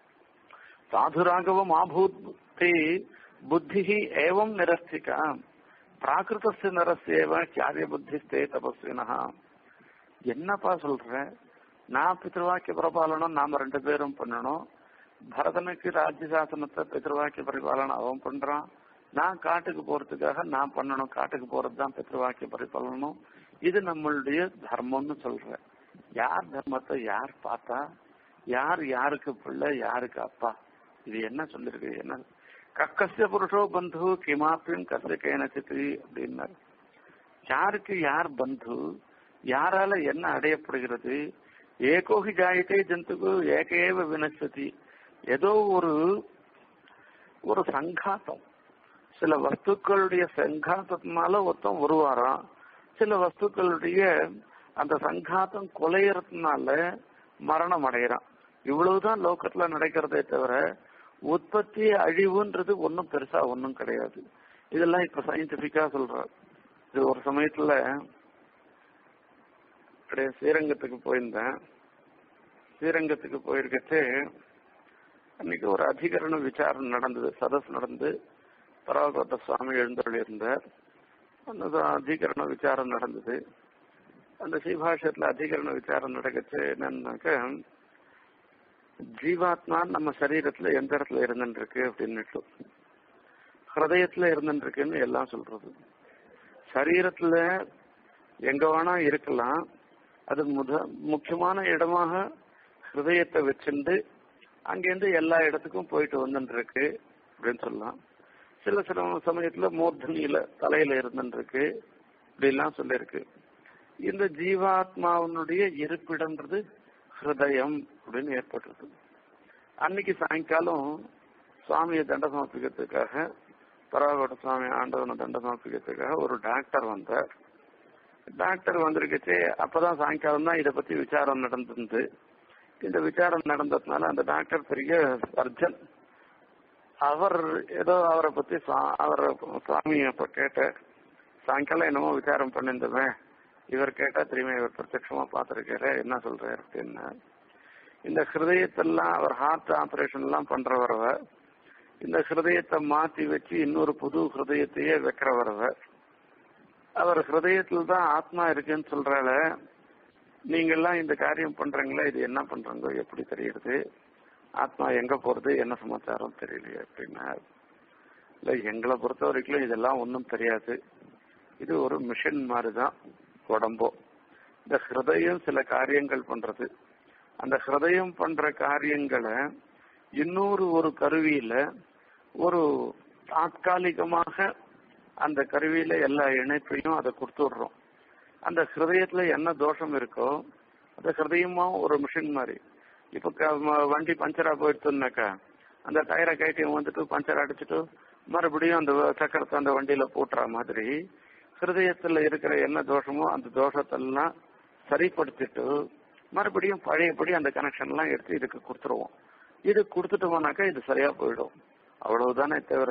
சாதுராகவம் ஆபூத்தே புத்தி ஏவம் நிரஸ்திகா பிராகிருதஸ்ய நரஸ்யேவ கியாரிய புத்திஸ்தே தபஸ்வினா என்னப்பா சொல்ற நான் பித்ருவாக்கிய பரிபாலனம் நாம ரெண்டு பேரும் பண்ணணும் பரதனுக்கு ராஜ்ய சாசனத்தை பித்ருவாக்கிய பரிபாலனம் அவன் பண்றான் நான் காட்டுக்கு போறதுக்காக நான் பண்ணணும் காட்டுக்கு போறது தான் பித்ருவாக்கிய பரிபாலனம் இது நம்மளுடைய தர்மம்னு சொல்ற யார் தர்மத்தை யார் பார்த்தா யார் யாருக்கு பிள்ளை யாருக்கு அப்பா இது என்ன சொல்லிருக்கு என்ன கக்கசிய புருஷோ பந்து கிமாப்பியும் கசிய கேனச்சித்து அப்படின்னாரு யாருக்கு யார் பந்து யாரால என்ன அடையப்படுகிறது ஏகோகி ஜாயத்தே ஜந்துக்கு ஏகேவ வினசதி ஏதோ ஒரு ஒரு சங்காத்தம் சில வஸ்துக்களுடைய சங்காத்தத்தினால ஒருத்தன் உருவாரான் சில வஸ்துக்களுடைய அந்த சங்காத்தம் கொலையறதுனால மரணம் அடைகிறான் இவ்வளவுதான் லோகத்துல நடக்கிறதே தவிர உற்பத்தி அழிவுன்றது ஒன்றும் பெருசா ஒன்றும் கிடையாது இதெல்லாம் இப்ப சயின்டிபிக்கா சொல்றாரு இது ஒரு சமயத்துல அப்படியே ஸ்ரீரங்கத்துக்கு போயிருந்தேன் ஸ்ரீரங்கத்துக்கு போயிருக்கச்சு அன்னைக்கு ஒரு அதிகரண விசாரணை நடந்தது சதஸ் நடந்து பரவகோத்த சுவாமி எழுந்தருள் இருந்தார் அந்த அதிகரண விசாரம் நடந்தது அந்த ஸ்ரீபாஷத்துல அதிகரண விசாரம் நடக்கச்சு என்னன்னாக்க ஜீவாத்மா நம்ம சரீரத்துல எந்த இடத்துல இருந்துருக்கு அப்படின்னுட்டு ஹிருதயத்துல இருந்துருக்குன்னு எல்லாம் சொல்றது சரீரத்துல எங்க வேணா இருக்கலாம் அது முத முக்கியமான இடமாக ஹிருதயத்தை வச்சுண்டு அங்கேருந்து எல்லா இடத்துக்கும் போயிட்டு வந்துட்டு இருக்கு அப்படின்னு சொல்லலாம் சில சில சமயத்துல மூர்தனியில தலையில இருந்துருக்கு இப்படிலாம் சொல்லியிருக்கு இந்த ஜீவாத்மாவினுடைய இருப்பிடம்ன்றது ஹிருதயம் அப்படின்னு ஏற்பட்டிருக்கு அன்னைக்கு சாயங்காலம் சுவாமியை தண்ட சமர்ப்பிக்கிறதுக்காக பரவாகோட்ட சுவாமி ஆண்டவனை தண்ட சமர்ப்பிக்கிறதுக்காக ஒரு டாக்டர் வந்தார் டாக்டர் வந்திருக்கச்சே அப்பதான் சாயங்காலம் தான் இதை பத்தி விசாரம் நடந்திருந்து இந்த விசாரம் நடந்ததுனால அந்த டாக்டர் பெரிய சர்ஜன் அவர் ஏதோ அவரை பத்தி அவரை சுவாமி அப்ப கேட்ட சாயங்காலம் என்னமோ விசாரம் பண்ணிருந்தவன் இவர் கேட்டா திரும்பி இவர் பிரத்யட்சமா பார்த்திருக்காரு என்ன சொல்றாரு அப்படின்னு இந்த ஹிருதயத்தெல்லாம் அவர் ஹார்ட் ஆபரேஷன் எல்லாம் பண்றவரவ இந்த ஹிருதயத்தை மாத்தி வச்சு இன்னொரு புது ஹிருதயத்தையே வைக்கிறவரவ அவர் ஹிருதயத்துல தான் ஆத்மா இருக்குன்னு சொல்றால நீங்கெல்லாம் இந்த காரியம் பண்றீங்களா இது என்ன பண்றீங்க எப்படி தெரியுது ஆத்மா எங்க போறது என்ன சமாச்சாரம் தெரியலையே அப்படின்னா இல்ல எங்களை பொறுத்த வரைக்கும் இதெல்லாம் ஒன்றும் தெரியாது இது ஒரு மிஷின் மாதிரிதான் உடம்போ இந்த ஹிருதயம் சில காரியங்கள் பண்றது அந்த ஹிருதயம் பண்ற காரியங்களை இன்னொரு ஒரு கருவியில ஒரு தாத்காலிகமாக அந்த கருவியில எல்லா இணைப்பையும் அதை கொடுத்துடுறோம் அந்த ஹிருதயத்துல என்ன தோஷம் இருக்கோ அந்த ஹிருதயமும் ஒரு மிஷின் மாதிரி இப்ப வண்டி பஞ்சரா போயிடுச்சுனாக்கா அந்த டயரை கைட்டி வந்துட்டு பஞ்சர் அடிச்சுட்டு மறுபடியும் அந்த சக்கரத்தை அந்த வண்டியில போட்டுற மாதிரி ஹிருதயத்துல இருக்கிற என்ன தோஷமோ அந்த தோஷத்தெல்லாம் சரிப்படுத்திட்டு மறுபடியும் பழையபடி அந்த கனெக்ஷன் எல்லாம் எடுத்து இதுக்கு கொடுத்துருவோம் இது கொடுத்துட்டோம்னாக்கா இது சரியா போயிடும் அவ்வளவுதானே தவிர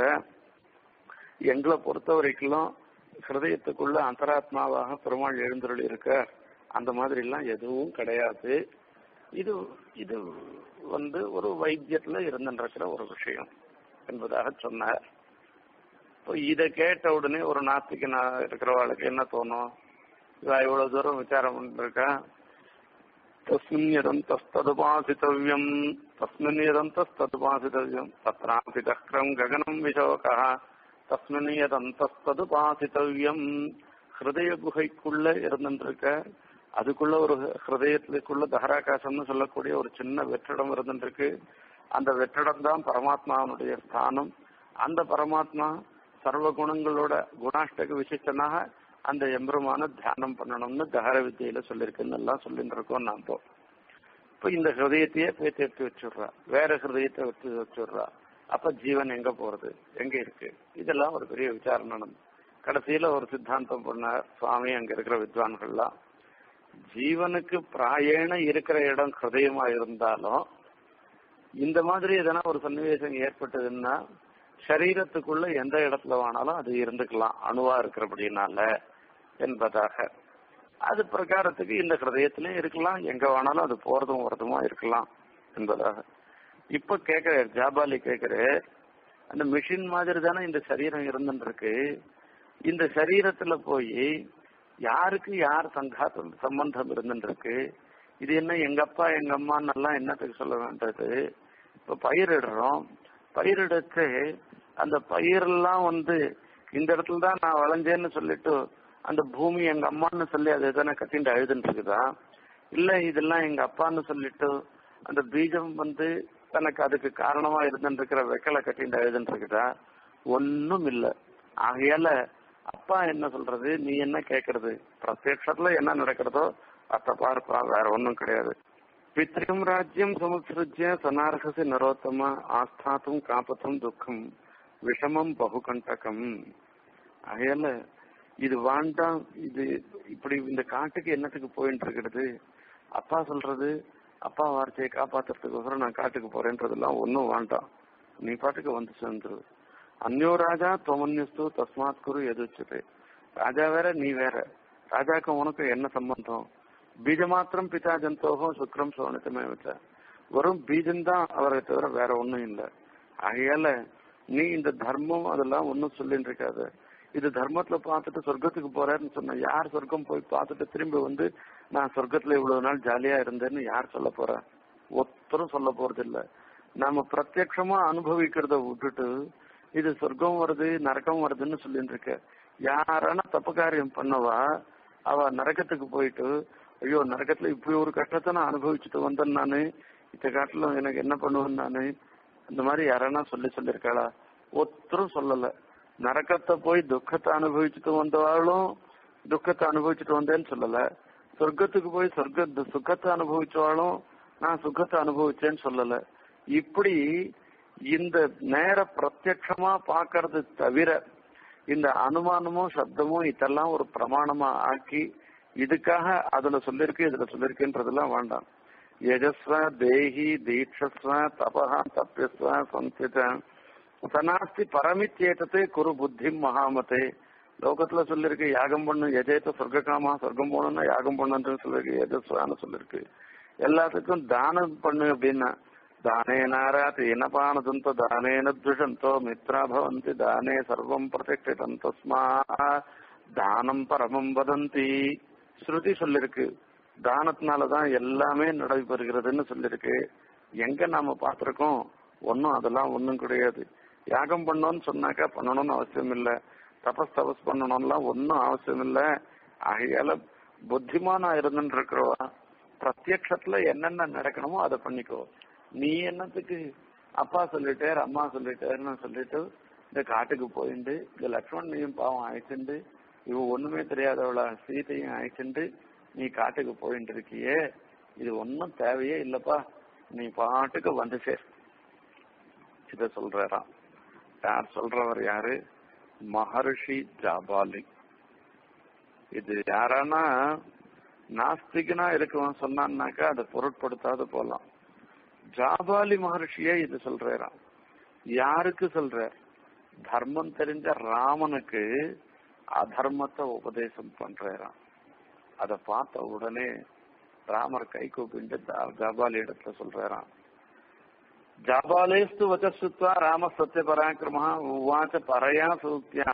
எங்களை பொறுத்த வரைக்கும் ஹிருதயத்துக்குள்ள அந்தராத்மாவாக பெருமாள் எழுந்தருள் இருக்க அந்த மாதிரி எல்லாம் எதுவும் கிடையாது இது இது வந்து ஒரு வைத்தியத்துல இருந்துருக்கிற ஒரு விஷயம் என்பதாக சொன்னார் இப்போ இதை கேட்ட உடனே ஒரு நாத்திக்கு நான் இருக்கிறவாளுக்கு என்ன தோணும் இவ இவ்வளவு தூரம் விசாரம் பண்ணிருக்கா தஸ்மின் யதந்தஸ்ததுபாசித்தவ்யம் தஸ்மின் யதந்தஸ்ததுபாசித்தவ்யம் தத்ராசி தக்ரம் ககனம் விஷோகா தஸ்மின் யதந்தஸ்ததுபாசித்தவ்யம் ஹிருதய குகைக்குள்ள இருந்துருக்க அதுக்குள்ள ஒரு ஹிருதயத்துக்குள்ள தஹராகாசம்னு சொல்லக்கூடிய ஒரு சின்ன வெற்றிடம் இருந்துருக்கு அந்த வெற்றிடம் தான் பரமாத்மாவனுடைய ஸ்தானம் அந்த பரமாத்மா சர்வ குணங்களோட குணாஷ்டக விசிஷ்டனாக அந்த எம்பெருமான தியானம் பண்ணணும்னு தகர வித்தியில சொல்லியிருக்குன்னு எல்லாம் சொல்லிட்டு இருக்கோம் நாம் இப்போ இப்ப இந்த ஹிருதயத்தையே பேத்து எடுத்து வச்சுடுறா வேற ஹிருதயத்தை எடுத்து வச்சுடுறா அப்ப ஜீவன் எங்க போறது எங்க இருக்கு இதெல்லாம் ஒரு பெரிய விசாரம் நடந்து கடைசியில ஒரு சித்தாந்தம் பண்ணார் சுவாமி அங்க இருக்கிற வித்வான்கள்லாம் ஜீவனுக்கு பிராயண இருக்கிற இடம் ஹிருதயமா இருந்தாலும் இந்த மாதிரி எதனா ஒரு சன்னிவேசம் ஏற்பட்டதுன்னா சரீரத்துக்குள்ள எந்த இடத்துல வேணாலும் அது இருந்துக்கலாம் அணுவா இருக்கிறபடினால என்பதாக அது பிரகாரத்துக்கு இந்த ஹிருதயத்திலயும் இருக்கலாம் எங்க வேணாலும் அது போறதும் வரதுமா இருக்கலாம் என்பதாக இப்ப கேக்குற ஜாபாலி கேக்குற அந்த மிஷின் மாதிரி தானே இந்த சரீரம் இருந்துருக்கு இந்த சரீரத்துல போய் யாருக்கு யார் சங்காத்தம் சம்பந்தம் இருந்துருக்கு இது என்ன எங்க அப்பா எங்க அம்மான்னு எல்லாம் என்னத்துக்கு சொல்ல வேண்டது இப்ப பயிரிடுறோம் பயிரிடச்சு அந்த பயிரெல்லாம் வந்து இந்த இடத்துல தான் நான் வளைஞ்சேன்னு சொல்லிட்டு அந்த பூமி எங்க அம்மான்னு சொல்லி அது எதனா கட்டிட்டு அழுதுன்னு இருக்குதா இல்ல இதெல்லாம் எங்க அப்பான்னு சொல்லிட்டு அந்த பீஜம் வந்து தனக்கு அதுக்கு காரணமா இருந்துருக்கிற வெக்கலை கட்டிட்டு அழுதுன்னு இருக்குதா ஒன்னும் இல்ல ஆகையால அப்பா என்ன சொல்றது நீ என்ன கேக்குறது பிரத்யக்ஷத்துல என்ன நடக்கிறதோ அத்த பார்ப்பா வேற ஒன்னும் கிடையாது பித்ரியம் ராஜ்யம் சமுத்ருஜ்ய சனார்ஹசி நரோத்தம ஆஸ்தாத்தும் காப்பத்தும் துக்கம் விஷமம் பகுகண்டகம் ஆகையால இது வாண்டாம் இது இப்படி இந்த காட்டுக்கு என்னத்துக்கு போயிட்டு இருக்கிறது அப்பா சொல்றது அப்பா வார்த்தையை காப்பாத்துறதுக்கோசரம் நான் காட்டுக்கு போறேன்றதெல்லாம் ஒன்னும் வேண்டாம் நீ பாட்டுக்கு வந்து சேர்ந்துரு அந்யோ ராஜா தொமன்யஸ்து தஸ்மாத் குரு எதிர்ச்சது ராஜா வேற நீ வேற ராஜாக்கு உனக்கு என்ன சம்பந்தம் பீஜ மாத்திரம் பிதா ஜந்தோகம் சுக்ரம் சோனத்தமே வச்ச வெறும் பீஜம் தான் அவரை தவிர வேற ஒண்ணும் இல்லை ஆகையால நீ இந்த தர்மம் அதெல்லாம் ஒன்னும் சொல்லிட்டு இருக்காது இது தர்மத்துல பார்த்துட்டு சொர்க்கத்துக்கு போறேன்னு சொன்ன யார் சொர்க்கம் போய் பார்த்துட்டு திரும்பி வந்து நான் சொர்க்கத்துல இவ்வளவு நாள் ஜாலியா இருந்தேன்னு யார் சொல்ல போற ஒருத்தரும் சொல்ல போறது இல்ல நாம பிரத்யட்சமா அனுபவிக்கிறத விட்டுட்டு இது சொர்க்கம் வருது நரக்கம் வருதுன்னு சொல்லிட்டு இருக்க யாரான தப்பு காரியம் பண்ணவா அவ நரக்கத்துக்கு போயிட்டு ஐயோ நரக்கத்துல இப்படி ஒரு கஷ்டத்தை நான் அனுபவிச்சுட்டு வந்தேன் நானு இத்த காட்டிலும் எனக்கு என்ன பண்ணுவேன் நானு இந்த மாதிரி யாரனா சொல்லி சொல்லியிருக்காளா ஒருத்தரும் சொல்லல நரக்கத்தை போய் துக்கத்தை அனுபவிச்சுட்டு வந்தவாளும் துக்கத்தை அனுபவிச்சுட்டு வந்தேன்னு சொல்லல சொர்க்கத்துக்கு போய் சொர்க்க சுகத்தை அனுபவிச்சவாளும் நான் சுகத்தை அனுபவிச்சேன்னு சொல்லல இப்படி இந்த நேர பிரத்யட்சமா பாக்குறது தவிர இந்த அனுமானமும் சப்தமும் இதெல்லாம் ஒரு பிரமாணமா ஆக்கி இதுக்காக அதுல சொல்லிருக்கு இதுல சொல்லிருக்குன்றதெல்லாம் வேண்டாம் யஜஸ்வ தேஹி தீட்சஸ்வ தபஹ தப்பியஸ்வ சம்சித சனாஸ்தி பரமித்தேத்தத்தை குரு புத்தி மகாமதே லோகத்துல சொல்லிருக்கு யாகம் பண்ணு எஜேத்த சொர்க்ககாமா சொர்க்கம் போகணும்னா யாகம் பண்ணுன்னு சொல்லிருக்கு எஜஸ்வான்னு சொல்லிருக்கு எல்லாத்துக்கும் தானம் பண்ணு அப்படின்னா தானேனாரா தீனபானதந்தோ தானேன துஷந்தோ மித்ரா பவந்தி தானே சர்வம் பிரதிஷ்டிதம் தஸ்மா தானம் பரமம் வதந்தி ஸ்ருதி சொல்லிருக்கு தானத்தினாலதான் எல்லாமே நடைபெறுகிறதுன்னு சொல்லிருக்கு எங்க நாம பார்த்திருக்கோம் ஒன்னும் அதெல்லாம் ஒண்ணும் கிடையாது யாகம் பண்ணோம்னு சொன்னாக்கா பண்ணணும்னு அவசியம் இல்ல தபஸ் தபஸ் பண்ணணும்லாம் ஒன்னும் அவசியம் இல்ல ஆகையால புத்திமானா இருந்துட்டு இருக்கிறவா பிரத்யக்ஷத்துல என்னென்ன நடக்கணுமோ அதை பண்ணிக்கோ நீ என்னத்துக்கு அப்பா சொல்லிட்டார் அம்மா சொல்லிட்டாருன்னு சொல்லிட்டு இந்த காட்டுக்கு போயிட்டு இந்த லக்ஷ்மணையும் பாவம் அழைச்சிண்டு இவ ஒண்ணுமே தெரியாதவளா சீதையும் அழைச்சிண்டு நீ காட்டுக்கு போயிட்டு இருக்கியே இது ஒன்னும் தேவையே இல்லப்பா நீ பாட்டுக்கு வந்து சேர் இத சொல்றாராம் யார் சொல்றவர் யாரு மகர்ஷி ஜாபாலி இது யாரானா நாஸ்திகனா இருக்கவன் சொன்னான்னாக்கா அதை பொருட்படுத்தாத போலாம் ஜாபாலி மகர்ஷியே இது சொல்றாராம் யாருக்கு சொல்ற தர்மம் தெரிஞ்ச ராமனுக்கு அதர்மத்தை உபதேசம் பண்றாராம் அத பார்த்த உடனே ராமர் கை கூப்பிட்டு ஜாபாலி இடத்துல சொல்றாராம் ஜாபாலேஸ்து வச்சசுத்வா ராம சத்திய பராக்கிரம உவாச்ச பரையா சூத்தியா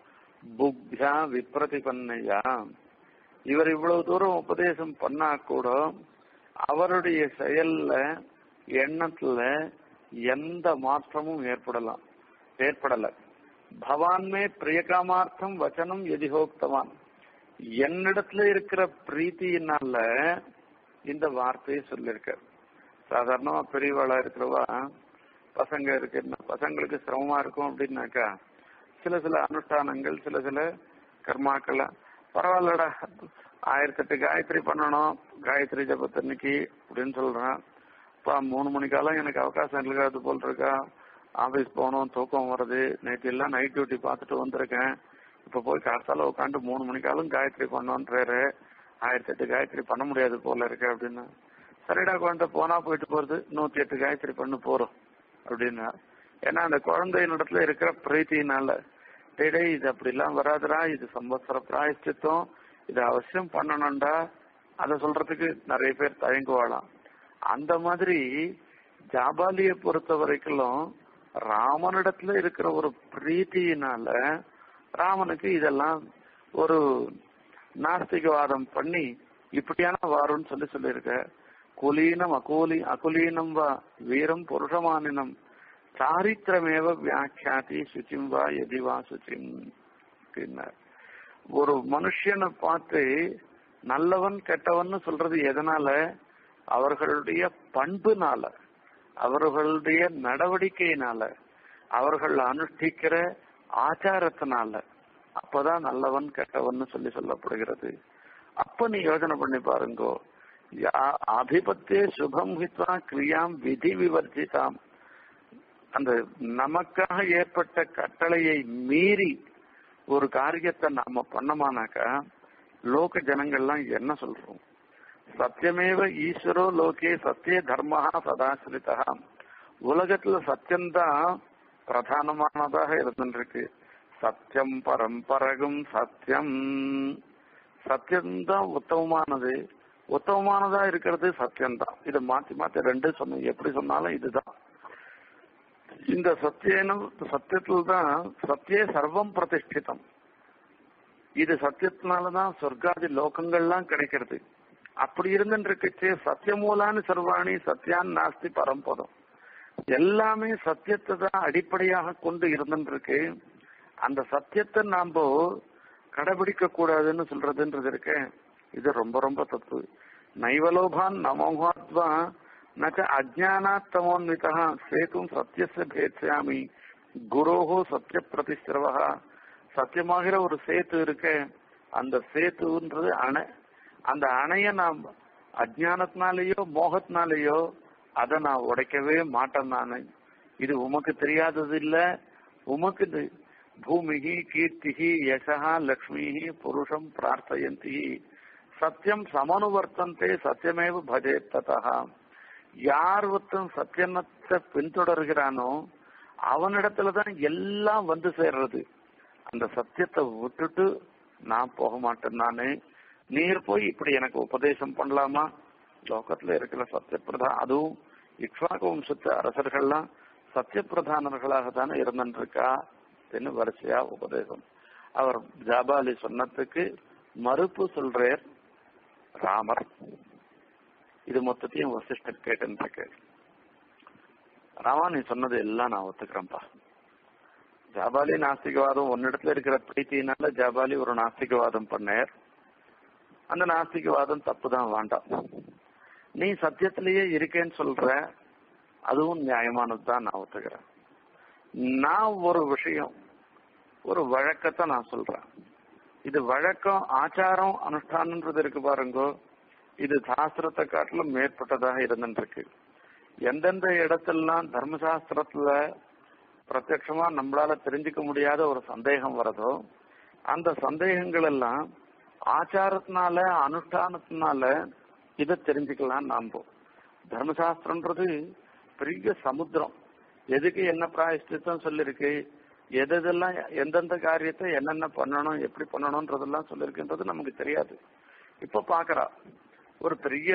புக்யா விப்ரதிபன்னையா இவர் இவ்வளவு தூரம் உபதேசம் பண்ணா கூட அவருடைய செயல்ல எண்ணத்துல எந்த மாற்றமும் ஏற்படலாம் ஏற்படல பவான்மே பிரியகாமார்த்தம் வச்சனம் எதிகோக்தவான் என்னிடத்துல இருக்கிற பிரீத்தியினால இந்த வார்த்தையை சொல்லிருக்க சாதாரணமா பெரியவாளா இருக்கிறவா பசங்க இருக்கு பசங்களுக்கு சிரமமா இருக்கும் அப்படின்னாக்கா சில சில அனுஷ்டானங்கள் சில சில கர்மாக்கள் பரவாயில்லடா ஆயிரத்தி எட்டு காயத்ரி பண்ணணும் காயத்ரி ஜபத்தன்னைக்கு அப்படின்னு சொல்றான் இப்ப மூணு மணி காலம் எனக்கு அவகாசம் இருக்காது போல் இருக்கா ஆபீஸ் போகணும் தூக்கம் வருது நேற்று எல்லாம் நைட் டியூட்டி பார்த்துட்டு வந்திருக்கேன் இப்ப போய் காசால உட்காந்து மூணு மணிக்காலும் காயத்ரி பண்ணோன்றாரு ஆயிரத்தி எட்டு காயத்ரி பண்ண முடியாது போல இருக்கு அப்படின்னு சரிடா குழந்தை போனா போயிட்டு போறது நூத்தி எட்டு காயத்ரி பண்ணு போறோம் அப்படின்னா ஏன்னா அந்த குழந்தையினிடத்துல இருக்கிற பிரீத்தினால டேடே இது அப்படிலாம் வராதுடா இது சம்பத்சர பிராயஷ்டித்தம் இது அவசியம் பண்ணணும்டா அத சொல்றதுக்கு நிறைய பேர் தயங்குவாளாம் அந்த மாதிரி ஜாபாலிய பொறுத்த வரைக்கும் ராமனிடத்துல இருக்கிற ஒரு பிரீத்தியினால ராமனுக்கு இதெல்லாம் ஒரு நாஸ்திகவாதம் பண்ணி இப்படியான வாரும்னு சொல்லி சொல்லியிருக்க குலீனம் அகூலி அகுலீனம் வா வீரம் புருஷமானினம் சாரித்திரமேவ வியாக்கியாதி சுச்சிம் வா எதி வா சுச்சிம் அப்படின்னார் ஒரு மனுஷனை பார்த்து நல்லவன் கெட்டவன் சொல்றது எதனால அவர்களுடைய பண்புனால அவர்களுடைய நடவடிக்கையினால அவர்கள் அனுஷ்டிக்கிற ஆச்சாரத்தினால அப்பதான் நல்லவன் கெட்டவன் சொல்லி சொல்லப்படுகிறது அப்ப நீ யோசனை பண்ணி பாருங்கோ ஆதிபத்திய சுபம் ஹித்வா கிரியாம் விதி விவர்ஜிதாம் அந்த நமக்காக ஏற்பட்ட கட்டளையை மீறி ஒரு காரியத்தை நாம பண்ணமானாக்கா லோக ஜனங்கள்லாம் என்ன சொல்றோம் சத்தியமேவ ஈஸ்வரோ லோகே சத்திய தர்மா சதாசிரிதா உலகத்துல சத்தியம்தான் பிரதானமானதாக இருந்துருக்கு சத்தியம் பரம்பரகும் சத்தியம் சத்தியம்தான் உத்தமமானது உத்தமமானதா இருக்கிறது சத்தியம்தான் இதை மாத்தி மாத்தி ரெண்டு சொன்ன எப்படி சொன்னாலும் இதுதான் இந்த சத்தியனும் சத்தியத்தில் தான் சத்திய சர்வம் பிரதிஷ்டிதம் இது சத்தியத்தினாலதான் சொர்க்காதி லோகங்கள்லாம் கிடைக்கிறது அப்படி இருந்துருக்கச்சே சத்தியமூலான்னு சர்வாணி சத்தியான் நாஸ்தி பரம்பதம் எல்லாமே சத்தியத்தை தான் அடிப்படையாக கொண்டு இருந்துருக்கு அந்த சத்தியத்தை நாம கடைபிடிக்க கூடாதுன்னு சொல்றதுன்றது இருக்க இது ரொம்ப ரொம்ப தப்பு நைவலோபான் நமோகாத்வா நச்ச அஜானாத்தமோன்விதா சேத்தும் சத்தியச பேட்சாமி குரோஹோ சத்திய பிரதிஸ்ரவா சத்தியமாகிற ஒரு சேத்து இருக்க அந்த சேத்துன்றது அணை அந்த அணைய நாம் அஜானத்தினாலேயோ மோகத்தினாலேயோ அதை நான் உடைக்கவே மாட்டேன் நானு இது உமக்கு தெரியாதது இல்ல உமக்கு இது பூமிகி கீர்த்திகி யசா லக்ஷ்மி புருஷம் பிரார்த்தயந்தி சத்தியம் சமனுவர்த்தந்தே சத்தியமேவ பஜே ததா யார் ஒருத்தன் சத்தியமத்தை பின்தொடர்கிறானோ அவனிடத்துலதான் எல்லாம் வந்து சேர்றது அந்த சத்தியத்தை விட்டுட்டு நான் போக மாட்டேன் நானு நீர் போய் இப்படி எனக்கு உபதேசம் பண்ணலாமா லோகத்துல இருக்கிற சத்தியப்பிரதா அதுவும் இக்ஷாக வம்சத்து அரசர்கள்லாம் சத்தியப்பிரதானர்களாக தானே இருந்துருக்கா அப்படின்னு வரிசையா உபதேசம் அவர் ஜாபாலி சொன்னதுக்கு மறுப்பு சொல்றார் ராமர் இது மொத்தத்தையும் வசிஷ்டர் கேட்டுருக்கு ராமா நீ சொன்னது எல்லாம் நான் ஒத்துக்கிறேன்ப்பா ஜாபாலி நாஸ்திகவாதம் ஒன்னிடத்துல இருக்கிற பிரீத்தினால ஜாபாலி ஒரு நாஸ்திகவாதம் பண்ணார் அந்த நாஸ்திகவாதம் தப்பு தான் வேண்டாம் நீ சத்தியத்திலேயே இருக்கேன்னு சொல்ற அதுவும் நியாயமானது தான் நான் ஒத்துக்கிறேன் நான் ஒரு விஷயம் ஒரு வழக்கத்தை நான் சொல்றேன் இது வழக்கம் ஆச்சாரம் அனுஷ்டானன்றது இருக்கு பாருங்கோ இது சாஸ்திரத்தை காட்டிலும் மேற்பட்டதாக இருந்துருக்கு எந்தெந்த இடத்தெல்லாம் தர்மசாஸ்திரத்துல பிரத்யட்சமா நம்மளால தெரிஞ்சுக்க முடியாத ஒரு சந்தேகம் வரதோ அந்த சந்தேகங்கள் எல்லாம் ஆச்சாரத்தினால அனுஷ்டானத்தினால இதை தெரிஞ்சுக்கலாம் நாம தர்மசாஸ்திரம்ன்றது பெரிய சமுத்திரம் எதுக்கு என்ன பிராயஷ்டித்தம் சொல்லிருக்கு எதெல்லாம் எந்தெந்த காரியத்தை என்னென்ன பண்ணணும் எப்படி பண்ணணும்ன்றதெல்லாம் சொல்லிருக்குன்றது நமக்கு தெரியாது இப்ப பாக்குறா ஒரு பெரிய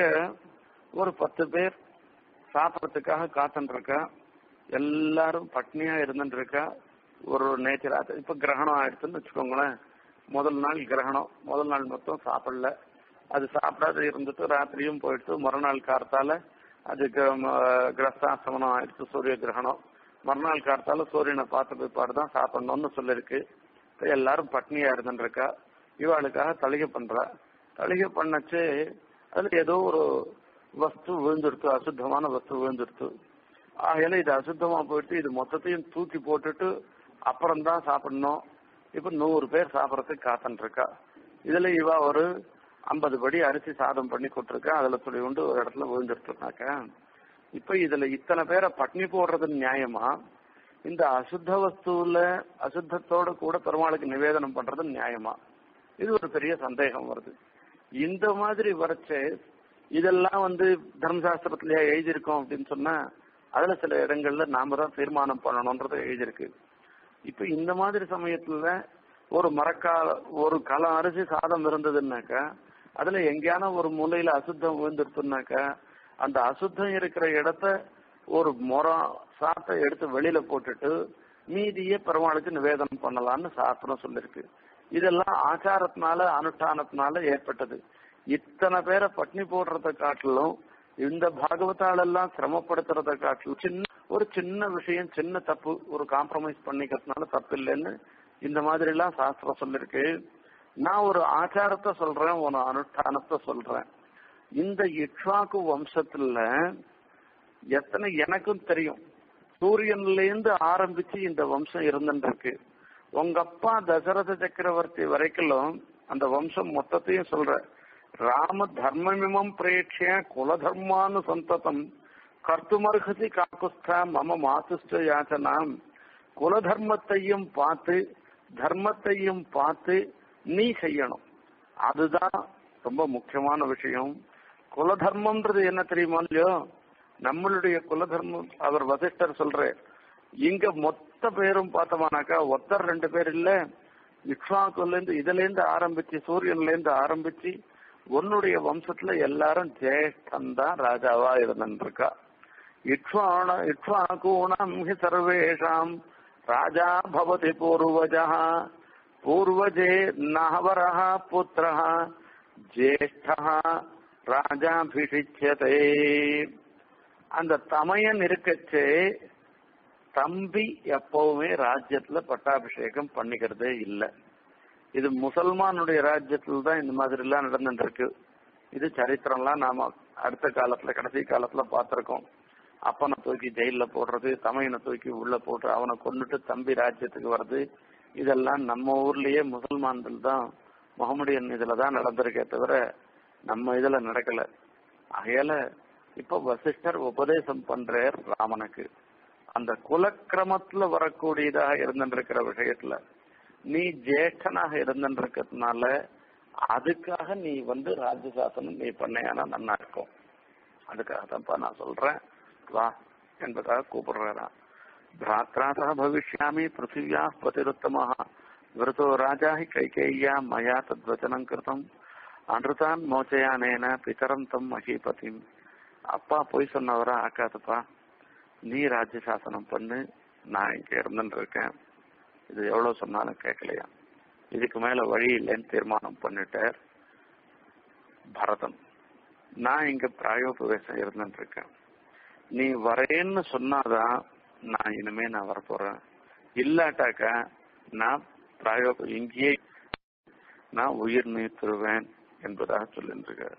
ஒரு பத்து பேர் சாப்பிடறதுக்காக காத்துட்டு இருக்கா எல்லாரும் பட்னியா இருந்துட்டு இருக்கா ஒரு நேச்சர் இப்ப கிரகணம் ஆயிடுச்சுன்னு வச்சுக்கோங்களேன் முதல் நாள் கிரகணம் முதல் நாள் மொத்தம் சாப்பிடல அது சாப்பிடாத இருந்துட்டு ராத்திரியும் போயிடுச்சு மறுநாள் கார்த்தால அது கிரஸ்தாசமனம் ஆயிடுச்சு சூரிய கிரகணம் மறுநாள் கார்த்தால சூரியனை பார்த்த பிற்பாடு தான் சாப்பிடணும்னு சொல்லிருக்கு இப்ப எல்லாரும் பட்னியா இருந்துருக்கா இவாளுக்காக தளிகை பண்றா தளிகை பண்ணச்சு அதுல ஏதோ ஒரு வஸ்து விழுந்துடுத்து அசுத்தமான வஸ்து விழுந்துடுத்து ஆகையில இது அசுத்தமா போயிட்டு இது மொத்தத்தையும் தூக்கி போட்டுட்டு அப்புறம் தான் சாப்பிடணும் இப்ப நூறு பேர் சாப்பிடறதுக்கு காத்துட்டு இருக்கா இதுல இவா ஒரு ஐம்பது படி அரிசி சாதம் பண்ணி கொடுத்துருக்கா அதுல துளி உண்டு ஒரு இடத்துல விழுந்துருட்டுனாக்க இப்ப இதுல இத்தனை பேரை பட்னி போடுறது நியாயமா இந்த அசுத்த வஸ்துல அசுத்தத்தோட கூட பெருமாளுக்கு நிவேதனம் பண்றது நியாயமா இது ஒரு பெரிய சந்தேகம் வருது இந்த மாதிரி வரைச்சு இதெல்லாம் வந்து தர்மசாஸ்திரத்திலேயே எழுதியிருக்கோம் அப்படின்னு சொன்னா அதுல சில இடங்கள்ல நாம தான் தீர்மானம் பண்ணணும்ன்றது எழுதியிருக்கு இப்ப இந்த மாதிரி சமயத்துல ஒரு மரக்கால ஒரு களம் அரிசி சாதம் இருந்ததுன்னாக்கா அதுல எங்கேயான ஒரு மூலையில அசுத்தம் விழுந்துருச்சுனாக்கா அந்த அசுத்தம் இருக்கிற இடத்த ஒரு முறம் சாத்தை எடுத்து வெளியில போட்டுட்டு மீதியே பெருமாளுக்கு நிவேதனம் பண்ணலாம்னு சாஸ்திரம் சொல்லிருக்கு இதெல்லாம் ஆச்சாரத்தினால அனுஷ்டானத்தினால ஏற்பட்டது இத்தனை பேரை பட்னி போடுறத காட்டிலும் இந்த பாகவதாலெல்லாம் சிரமப்படுத்துறத காட்டிலும் சின்ன ஒரு சின்ன விஷயம் சின்ன தப்பு ஒரு காம்ப்ரமைஸ் பண்ணிக்கிறதுனால தப்பு இல்லைன்னு இந்த மாதிரி எல்லாம் சாஸ்திரம் சொல்லிருக்கு நான் ஒரு ஆச்சாரத்தை சொல்றேன் ஒரு அனுஷ்டானத்தை சொல்றேன் இந்த இக்ஷாக்கு வம்சத்துல எத்தனை எனக்கும் தெரியும் சூரியன்ல இருந்து ஆரம்பிச்சு இந்த வம்சம் இருந்துருக்கு உங்க அப்பா தசரத சக்கரவர்த்தி வரைக்கும் அந்த வம்சம் மொத்தத்தையும் சொல்ற ராம தர்மமிமம் பிரேட்சிய குலதர்மானு சந்ததம் கர்த்துமர்ஹசி காக்குஸ்தா மம மாசுஷ்ட யாச்சனாம் குலதர்மத்தையும் பார்த்து தர்மத்தையும் பார்த்து நீ செய்யணும் அதுதான் ரொம்ப முக்கியமான விஷயம் குலதர்மம்ன்றது என்ன தெரியுமா இல்லையோ நம்மளுடைய குலதர்மம் அவர் வசிஷ்டர் சொல்ற இங்க மொத்த பேரும் பார்த்தோமானாக்கா ஒத்தர் ரெண்டு பேர் இல்ல இக்ஷாக்குல இருந்து இதுல இருந்து ஆரம்பிச்சு சூரியன்ல இருந்து ஆரம்பிச்சு உன்னுடைய வம்சத்துல எல்லாரும் ஜேஷ்டன் தான் ராஜாவா இருந்துருக்கா இக்ஷாண இக்ஷாக்கூணம் ஹி சர்வேஷாம் ராஜா பவதி பூர்வஜா பூர்வஜே நஹவரஹ புத்திரஹ ஜேஷ்டஹ ராஜாபிஷிச்சதே அந்த தமையன் இருக்கச்சே தம்பி எப்பவுமே ராஜ்யத்துல பட்டாபிஷேகம் பண்ணிக்கிறதே இல்லை இது முசல்மானுடைய ராஜ்யத்துல தான் இந்த மாதிரி எல்லாம் நடந்துட்டு இருக்கு இது சரித்திரம்லாம் நாம அடுத்த காலத்துல கடைசி காலத்துல பார்த்திருக்கோம் அப்பனை தூக்கி ஜெயில போடுறது தமையனை தூக்கி உள்ள போட்டு அவனை கொண்டுட்டு தம்பி ராஜ்யத்துக்கு வர்றது இதெல்லாம் நம்ம ஊர்லயே முசல்மான்கள் தான் முகமடியன் இதுல தான் நடந்திருக்கே தவிர நம்ம இதுல நடக்கல ஆகையால இப்ப வசிஷ்டர் உபதேசம் பண்றார் ராமனுக்கு அந்த குலக்கிரமத்துல வரக்கூடியதாக இருந்திருக்கிற விஷயத்துல நீ ஜேஷ்டனாக இருந்திருக்கிறதுனால அதுக்காக நீ வந்து ராஜ்யசாசனம் நீ பண்ணையானா நல்லா இருக்கும் அதுக்காக தான்ப்பா நான் சொல்றேன் வா என்பதாக கூப்பிடுறாராம் भ्रात्रा सह भविष्यामि पृथिव्याः प्रतिरुत्तमः वृतो राजा हि कैकेय्या मया तद्वचनं कृतम् அன்றுதான் மோச்சயானேன பிதரம் தம் மகிபதிம் அப்பா போய் சொன்னவரா ஆக்காதுப்பா நீ ராஜ்ய சாசனம் பண்ணு நான் இங்க இருந்துட்டு இருக்கேன் இது எவ்வளவு சொன்னாலும் கேட்கலையா இதுக்கு மேல வழி இல்லைன்னு தீர்மானம் பண்ணிட்டார் பரதன் நான் இங்க பிராயோபவேசம் இருந்துட்டு இருக்கேன் நீ வரேன்னு சொன்னாதான் நான் இனிமே நான் வரப்போறேன் இல்லாட்டாக்க நான் பிராயோக இங்கேயே நான் உயிர் நீத்துருவேன் என்பதாக சொல்லின்றிருக்கார்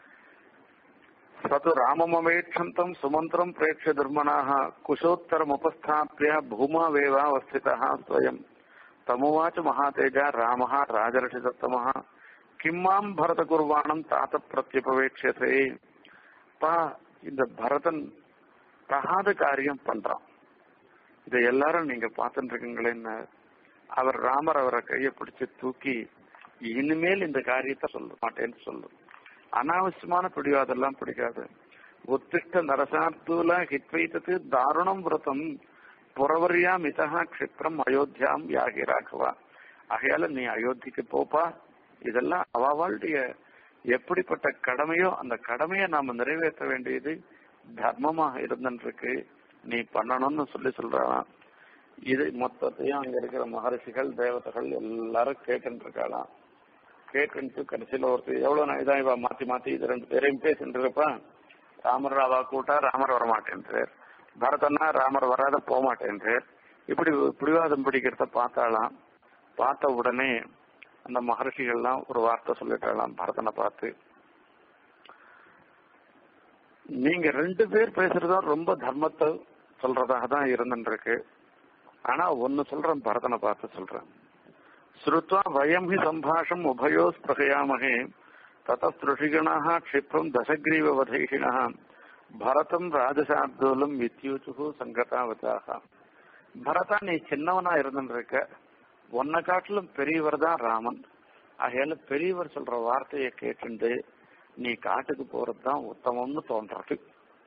சது ராமமவேட்சந்தம் சுமந்திரம் பிரேட்ச துர்மனாக குஷோத்தரம் உபஸ்தாபிய பூமாவேவாவஸ்திதா ஸ்வயம் தமுவாச்ச மகாதேஜ ராம ராஜர்ஷிசத்தம கிம்மாம் பரத குர்வாணம் தாத்த பிரத்யுபவேட்சதே பா இந்த பரதன் தகாத காரியம் பண்றான் இதை எல்லாரும் நீங்க பார்த்துட்டு இருக்கீங்களேன்னு அவர் ராமர் அவரை கையை பிடிச்சு தூக்கி இனிமேல் இந்த காரியத்தை சொல்ல மாட்டேன்னு சொல்லு அனாவசியமான பிடிவாதெல்லாம் பிடிக்காது உத்திஷ்ட நரசார்த்தூல ஹித்வைத்தது தாருணம் விரதம் புறவரியா மிதா க்ஷிப்ரம் அயோத்தியாம் யாகி ராகவா ஆகையால நீ அயோத்திக்கு போப்பா இதெல்லாம் அவளுடைய எப்படிப்பட்ட கடமையோ அந்த கடமையை நாம நிறைவேற்ற வேண்டியது தர்மமாக இருந்துருக்கு நீ பண்ணணும்னு சொல்லி சொல்றான் இது மொத்தத்தையும் அங்க இருக்கிற மகரிஷிகள் தேவதைகள் எல்லாரும் கேட்டுட்டு இருக்காளாம் கேட்டு கடைசியில ஒருத்தர் எவ்வளவு நான் இதான் இவ மாத்தி மாத்தி இது ரெண்டு பேரையும் பேசிட்டு இருப்பான் ராமர் அவா கூட்டா ராமர் வரமாட்டேன்றார் பரதன்னா ராமர் வராத போக மாட்டேன்றார் இப்படி பிடிவாதம் பிடிக்கிறத பார்த்தாலாம் பார்த்த உடனே அந்த மகர்ஷிகள்லாம் ஒரு வார்த்தை சொல்லிட்டாலாம் பரதனை பார்த்து நீங்க ரெண்டு பேர் பேசுறதும் ரொம்ப தர்மத்தை சொல்றதாக தான் இருந்துருக்கு ஆனா ஒன்னு சொல்றேன் பரதனை பார்த்து சொல்றேன் ஸ்ருத்வா வயம் ஹி சம்பாஷம் உபயோ ஸ்பிரகயாமகே ததஸ்ருஷிகணாக க்ஷிப்ரம் தசக்ரீவ வதைஷிணா பரதம் ராஜசார்தூலம் வித்யூச்சு சங்கதாவதாக பரதா நீ சின்னவனா இருந்துருக்க உன்னை காட்டிலும் பெரியவர் தான் ராமன் ஆகையால பெரியவர் சொல்ற வார்த்தையை கேட்டுண்டு நீ காட்டுக்கு போறது தான் உத்தமம்னு தோன்றது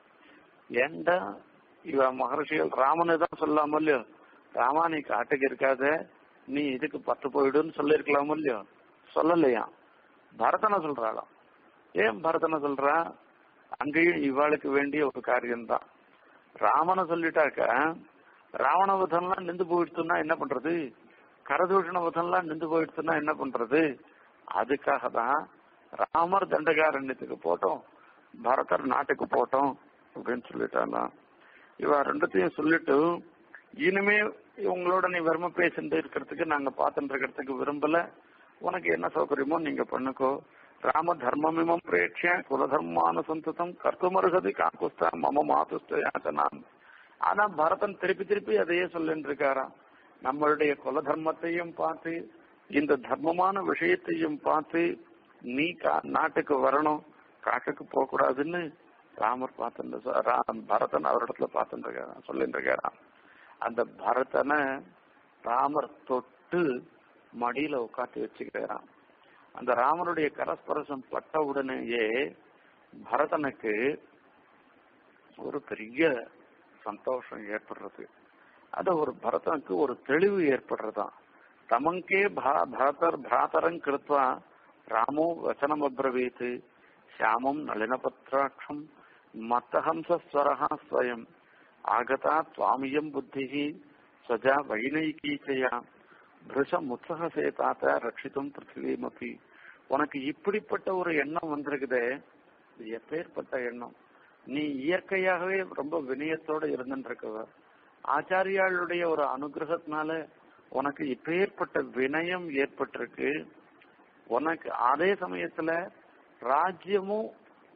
ஏண்டா இவ மகர்ஷிகள் ராமனு தான் சொல்லாம இல்லையோ ராமா நீ காட்டுக்கு இருக்காத நீ இதுக்கு பத்து போயிடுன்னு சொல்லிருக்கலாமோ இல்லையோ சொல்லலையா பரதனை சொல்றாளாம் ஏன் பரதனை சொல்றா அங்கேயும் இவாளுக்கு வேண்டிய ஒரு காரியம்தான் ராமனை சொல்லிட்டாக்க ராவண வதம்லாம் நின்று போயிடுச்சுன்னா என்ன பண்றது கரதூஷண வதம்லாம் நின்று போயிடுச்சுன்னா என்ன பண்றது அதுக்காக தான் ராமர் தண்டகாரண்யத்துக்கு போட்டோம் பரதர் நாட்டுக்கு போட்டோம் அப்படின்னு சொல்லிட்டாங்க இவ ரெண்டுத்தையும் சொல்லிட்டு இனிமே உங்களோட நீ வறுமை பேசிட்டு இருக்கிறதுக்கு நாங்க பார்த்துட்டு இருக்கிறதுக்கு விரும்பல உனக்கு என்ன சௌகரியமோ நீங்க பண்ணுக்கோ ராம தர்மமிமம் பிரேட்சிய குலதர்மானுசந்ததம் கர்த்துமருகதி காக்குஸ்தா மம மாதுஸ்த யாச்சனாம் ஆனா பரதன் திருப்பி திருப்பி அதையே சொல்லிட்டு இருக்காராம் நம்மளுடைய குல தர்மத்தையும் பார்த்து இந்த தர்மமான விஷயத்தையும் பார்த்து நீ கா- நாட்டுக்கு வரணும் காட்டுக்கு போக கூடாதுன்னு ராமர் பார்த்துட்டு பரதன் அவரிடத்துல பார்த்துட்டு இருக்காராம் சொல்லிட்டு இருக்காராம் அந்த பரதனை ராமர் தொட்டு மடியில உட்காந்து வச்சுக்கிறாராம் அந்த ராமனுடைய கரஸ்பரசம் பட்ட உடனேயே பரதனுக்கு ஒரு பெரிய சந்தோஷம் ஏற்படுறது அது ஒரு பரதனுக்கு ஒரு தெளிவு ஏற்படுறதாம் தமங்கே பா- பரதர் பிராதரம் கிருத்வா ராமோ வச்சனம் அப்ரவீத் ஷியாமம் நளினபத்ராட்சம் மத்தஹம்சஸ்வரஹா ஸ்வயம் ஆகதா துவாமியம் புத்திஹி ஸ்வஜா வைனைகீச்சயா பிருஷம் உத்சகசேதாத்த ரட்சித்தும் பிருத்திவீமப்பி உனக்கு இப்படிப்பட்ட ஒரு எண்ணம் வந்திருக்குதே இது எப்பேற்பட்ட எண்ணம் நீ இயற்கையாகவே ரொம்ப வினயத்தோட இருந்துட்டு இருக்கவ ஆச்சாரியாளுடைய ஒரு அனுகிரகத்தினால உனக்கு இப்பேற்பட்ட வினயம் ஏற்பட்டிருக்கு உனக்கு அதே சமயத்துல ராஜ்யமும்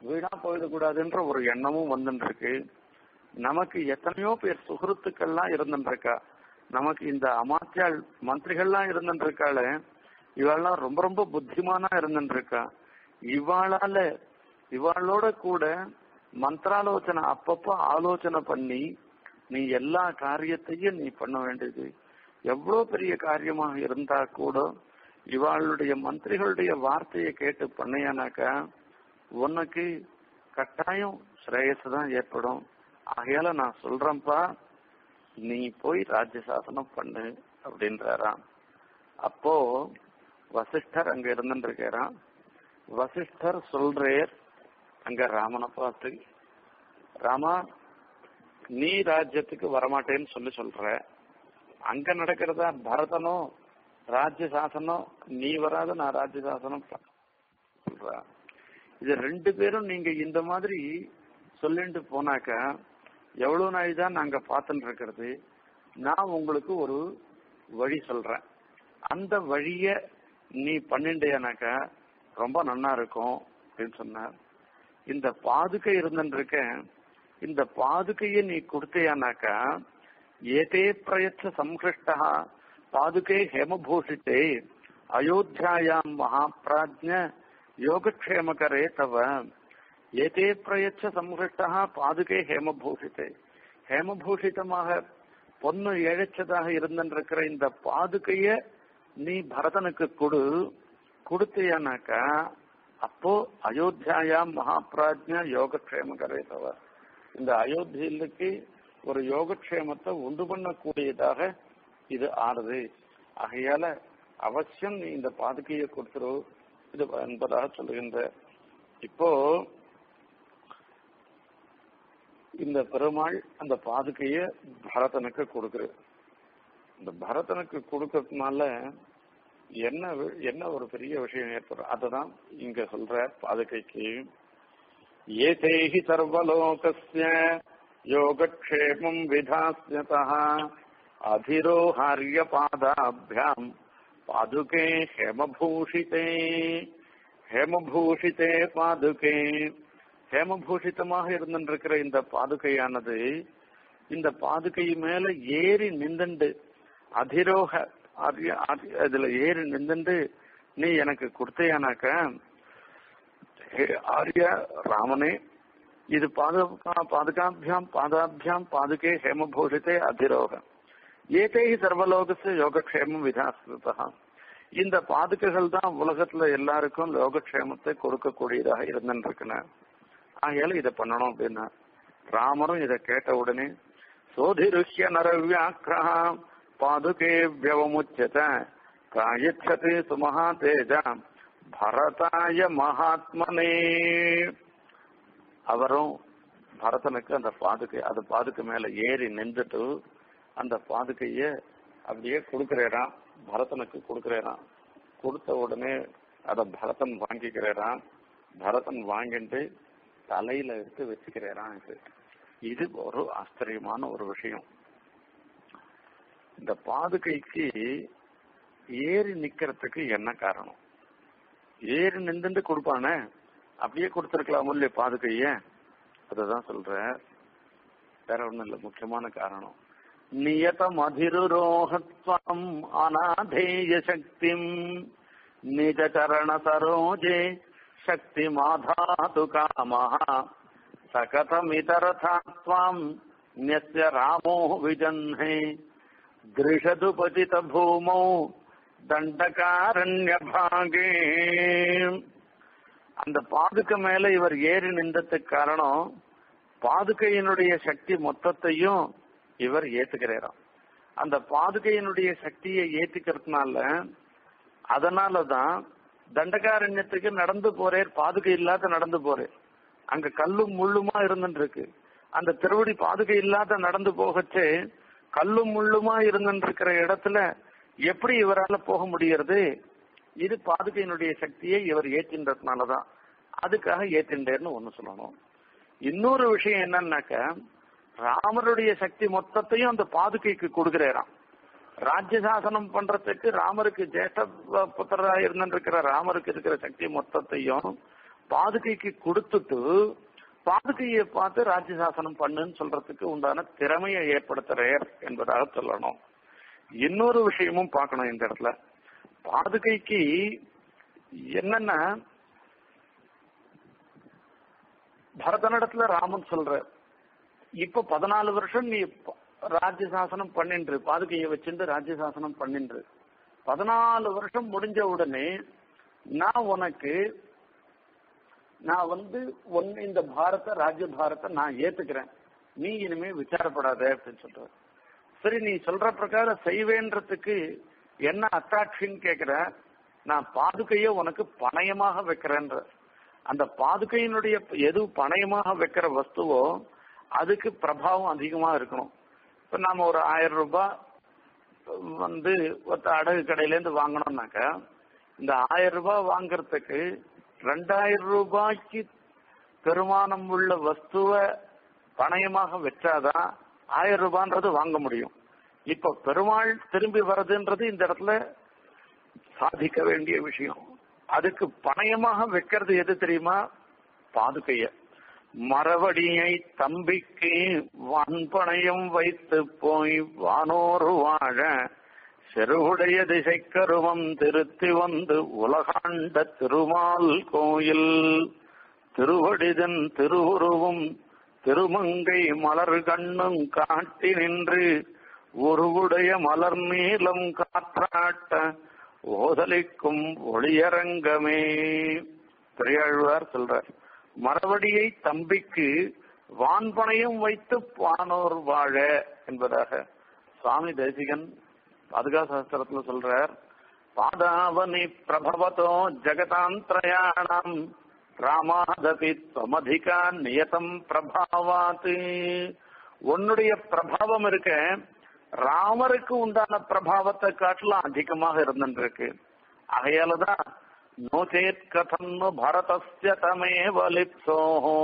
வீணா போயிடக்கூடாதுன்ற ஒரு எண்ணமும் வந்துட்டு இருக்கு நமக்கு எத்தனையோ பேர் சுகிருத்துக்கள்லாம் இருந்துருக்கா நமக்கு இந்த அமாத்தியாள் மந்திரிகள்லாம் இருந்துட்டு இருக்காளே இவாள்லாம் ரொம்ப ரொம்ப புத்திமானா இருந்துட்டு இருக்கா இவாளால இவாளோட கூட மந்திராலோசனை அப்பப்போ ஆலோசனை பண்ணி நீ எல்லா காரியத்தையும் நீ பண்ண வேண்டியது எவ்வளவு பெரிய காரியமாக இருந்தா கூட இவாளுடைய மந்திரிகளுடைய வார்த்தையை கேட்டு பண்ணையானாக்கா உனக்கு கட்டாயம் ஸ்ரேயஸ் தான் ஏற்படும் ஆகையால நான் சொல்றேன்ப்பா நீ போய் ராஜ்ய சாசனம் பண்ணு அப்படின்றாராம் அப்போ வசிஷ்டர் அங்க இருந்துருக்காராம் வசிஷ்டர் சொல்றேர் அங்க ராமனை பார்த்து ராமா நீ ராஜ்யத்துக்கு வரமாட்டேன்னு சொல்லி சொல்ற அங்க நடக்கிறதா பரதனோ ராஜ்ய சாசனம் நீ வராத நான் ராஜ்ய சாசனம் சொல்ற இது ரெண்டு பேரும் நீங்க இந்த மாதிரி சொல்லிட்டு போனாக்கா எவ்வளவு நாள் தான் நாங்க பார்த்துட்டு இருக்கிறது நான் உங்களுக்கு ஒரு வழி சொல்றேன் அந்த வழிய நீ பண்ணிண்டேனாக்கா ரொம்ப நன்னா இருக்கும் அப்படின்னு சொன்னார் இந்த பாதுகை இருந்துருக்க இந்த பாதுகையை நீ கொடுத்தியானாக்கா ஏதே பிரயச்ச சம்கிருஷ்டா பாதுகை ஹேமபூஷித்தே அயோத்தியாயாம் மகாபிராஜ்ய யோகக்ஷேமகரே தவ ஏதே பிரயச்ச சம்ஹிருஷ்டா பாதுகை ஹேமபூஷித்தே ஹேமபூஷிதமாக பொண்ணு இழைச்சதாக இருந்திருக்கிற இந்த பாதுகைய நீ பரதனுக்கு கொடு கொடுத்தியானாக்கா அப்போ அயோத்தியாயாம் மகாபிராஜ்ய யோகக்ஷேமகரே தவ இந்த அயோத்தியிலுக்கு ஒரு யோகக்ஷேமத்தை உண்டு பண்ணக்கூடியதாக இது ஆறுது ஆகையால அவசியம் நீ இந்த பாதுகையை கொடுத்துரு இது என்பதாக சொல்லுகின்ற இப்போ இந்த பெருமாள் அந்த பாதுகைய பரதனுக்கு கொடுக்குற இந்த பரதனுக்கு கொடுக்கறதுனால என்ன வி- என்ன ஒரு பெரிய விஷயம் ஏற்படும் அததான் இங்க சொல்ற பாதுகைக்கு ஏதேஹி சர்வலோகஸ்ய யோகக்ஷேமம் விதாஸ்யதः அதிரோஹாரிய பாதாபியாம் பாதுகே ஹேமபூஷிதே ஹேமபூஷிதே பாதுகே ஹேமபூஷிதமாக இருந்திருக்கிற இந்த பாதுகையானது இந்த பாதுகை மேல ஏறி நின்றுண்டு அதிரோக ஆரிய- ஆரிய- இதுல ஏறி நின்றுண்டு நீ எனக்கு கொடுத்தையானாக்க ஹே ஆரிய ராமனே இது பாதுகா பாதுகாபியாம் பாதாபியாம் பாதுகே ஹேமபூஷிதே அதிரோக ஏதே சர்வலோகச யோகக்ஷேமம் விதாசிருத்தா இந்த பாதுகைகள் தான் உலகத்துல எல்லாருக்கும் யோகக்ஷேமத்தை கொடுக்கக்கூடியதாக இருந்துருக்குன ஆகையால இதை பண்ணணும் அப்படின்னா ராமரும் இதை கேட்ட உடனே சோதிருஷ்ய நரவியாக்கிரா பாதுகே வியவமுச்சத காயச்சது சுமஹா தேஜ பரதாய மகாத்மனே அவரும் பரதனுக்கு அந்த பாதுகை அந்த பாதுகை மேல ஏறி நின்றுட்டு அந்த பாதுகைய அப்படியே கொடுக்கிறேராம் பரதனுக்கு கொடுக்கிறேராம் கொடுத்த உடனே அத பரதன் வாங்கிக்கிறேராம் பரதன் வாங்கிட்டு தலையில எடுத்து வச்சுக்கிறேராம் இது இது ஒரு ஆச்சரியமான ஒரு விஷயம் இந்த பாதுகைக்கு ஏறி நிக்கிறதுக்கு என்ன காரணம் ஏறி நின்றுட்டு கொடுப்பானே அப்படியே கொடுத்துருக்கலாம் இல்லையா பாதுகைய அததான் சொல்ற வேற ஒண்ணும் இல்ல முக்கியமான காரணம் நியதம் அதிருரோகத்வம் அநாதேய சக்திம் நிஜ சரண சரோஜே சக்தி மாதாது காமஹ சகதமிதரதாத்வாம் நியஸ்ய ராமோ விஜன்ஹே திருஷது பதித பூமௌ தண்டகாரண்ய பாகே அந்த பாதுகை மேல இவர் ஏறி நின்றதுக்கு காரணம் பாதுகையினுடைய சக்தி மொத்தத்தையும் இவர் ஏத்துக்கிறாராம் அந்த பாதுகையினுடைய சக்தியை ஏத்துக்கிறதுனால அதனாலதான் தண்டகாரண்யத்துக்கு நடந்து போறேர் பாதுகை இல்லாத நடந்து போறேன் அங்க கல்லும் முள்ளுமா இருந்துட்டு இருக்கு அந்த திருவடி பாதுகை இல்லாத நடந்து போகச்சே கல்லும் முள்ளுமா இருந்துட்டு இருக்கிற இடத்துல எப்படி இவரால போக முடியறது இது பாதுகையினுடைய சக்தியை இவர் ஏற்றின்றதுனாலதான் அதுக்காக ஏற்றின்றேர்னு ஒண்ணு சொல்லணும் இன்னொரு விஷயம் என்னன்னாக்க ராமருடைய சக்தி மொத்தத்தையும் அந்த பாதுகைக்கு கொடுக்கிறாராம் ராஜ்ய சாசனம் பண்றதுக்கு ராமருக்கு ஜேஷ்ட புத்திரா இருந்திருக்கிற ராமருக்கு இருக்கிற சக்தி மொத்தத்தையும் பாதுகைக்கு கொடுத்துட்டு பாதுகையை பார்த்து ராஜ்யசாசனம் பண்ணுன்னு சொல்றதுக்கு உண்டான திறமையை ஏற்படுத்துறார் என்பதாக சொல்லணும் இன்னொரு விஷயமும் பார்க்கணும் இந்த இடத்துல பாதுகைக்கு என்னன்னா பரதனிடத்துல ராமன் சொல்ற இப்ப பதினாலு வருஷம் நீ ப- ராஜ்ய சாசனம் பண்ணின்று பாதுகையை வச்சிருந்து ராஜ்ய சாசனம் பண்ணின்று பதினாலு வருஷம் முடிஞ்ச உடனே நான் உனக்கு நான் வந்து ஒன்னு இந்த பாரத ராஜ்ய பாரத்தை நான் ஏத்துக்கிறேன் நீ இனிமே விசாரப்படாத அப்படின்னு சொல்ற சரி நீ சொல்ற பிரகாரம் செய்வேன்றதுக்கு என்ன அத்தாட்சின்னு கேக்குற நான் பாதுகையை உனக்கு பணயமாக வைக்கிறேன்ற அந்த பாதுகையினுடைய எது பணயமாக வைக்கிற வஸ்துவோ அதுக்கு பிரபாவம் அதிகமா இருக்கணும் இப்ப நாம ஒரு ஆயிரம் ரூபாய் வந்து ஒருத்த அடகு கடையில இருந்து வாங்கணும்னாக்கா இந்த ஆயிரம் ரூபாய் வாங்குறதுக்கு ரெண்டாயிரம் ரூபாய்க்கு பெருமானம் உள்ள வஸ்துவை பணயமாக வச்சாதான் ஆயிரம் ரூபான்றது வாங்க முடியும் இப்ப பெருமாள் திரும்பி வர்றதுன்றது இந்த இடத்துல சாதிக்க வேண்டிய விஷயம் அதுக்கு பணயமாக வைக்கிறது எது தெரியுமா பாதுகைய மரவடியை தம்பிக்கு வான்பணையம் வைத்து போய் வானோர் வாழ செருவுடைய திசைக்கருவம் திருத்தி வந்து உலகாண்ட திருமால் கோயில் திருவடிதன் திருவுருவும் திருமங்கை மலர் கண்ணும் காட்டி நின்று உருவுடைய மலர் நீளம் காற்றாட்ட ஓதலிக்கும் ஒளியரங்கமே பெரியாழ்வார் சொல்றார் மறுபடியை தம்பிக்கு வான்பனையும் வைத்து வானோர் வாழ என்பதாக சுவாமி தேசிகன் பாதுகா சாஸ்திரத்துல சொல்றார் பாதாவனி பிரபவதோ ஜெகதாந்திரயாணம் ராமாதபி துவமதிகா நியதம் பிரபாவாத் உன்னுடைய பிரபாவம் இருக்க ராமருக்கு உண்டான பிரபாவத்தை காட்டிலும் அதிகமாக இருந்துருக்கு ஆகையாலதான் நோச்சேத் கதன்னு பரதஸ்ய தமேவ லிப்சோஹோ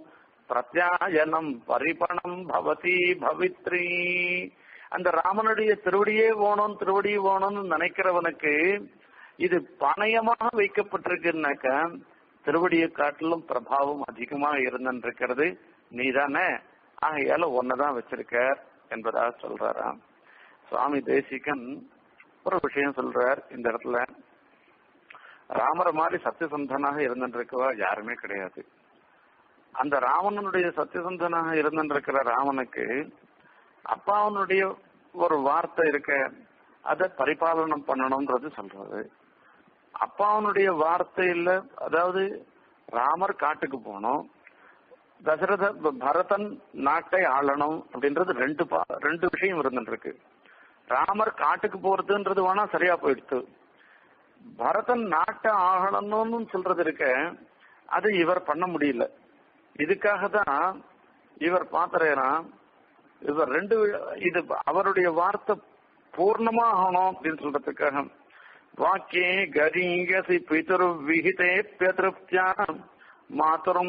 பிரத்யாயனம் பரிபணம் பவதி பவித்ரி அந்த ராமனுடைய திருவடியே வேணும் திருவடி வேணும்னு நினைக்கிறவனுக்கு இது பணயமாக வைக்கப்பட்டிருக்குன்னாக்க திருவடியை காட்டிலும் பிரபாவம் அதிகமா இருந்திருக்கிறது நீதானே ஆகையால ஒன்னதான் வச்சிருக்க என்பதாக சொல்றாராம் சுவாமி தேசிகன் ஒரு விஷயம் சொல்றார் இந்த இடத்துல ராமர மாதிரி சத்தியசந்தனாக இருந்திருக்கவா யாருமே கிடையாது அந்த ராவணனுடைய சத்தியசந்தனாக இருந்திருக்கிற ராவனுக்கு அப்பாவனுடைய ஒரு வார்த்தை இருக்க அதை பரிபாலனம் பண்ணணும்ன்றது சொல்றது அப்பாவனுடைய வார்த்தையில அதாவது ராமர் காட்டுக்கு போனோம் தசரத பரதன் நாட்டை ஆளணும் அப்படின்றது ரெண்டு பா- ரெண்டு விஷயம் இருந்துருக்கு ராமர் காட்டுக்கு போறதுன்றது வேணா சரியா போயிடுத்து பரதன் நாட்டை ஆகணும்னு சொல்றது இருக்க அது இவர் பண்ண முடியல இதுக்காக தான் இவர் பாத்துறேனா இவர் ரெண்டு இது அவருடைய வார்த்தை பூர்ணமா ஆகணும் அப்படின்னு சொல்றதுக்காக வாக்கியே கரீங்கசி பிதுர் விகிதே பியதிருப்தியா மாதுரும்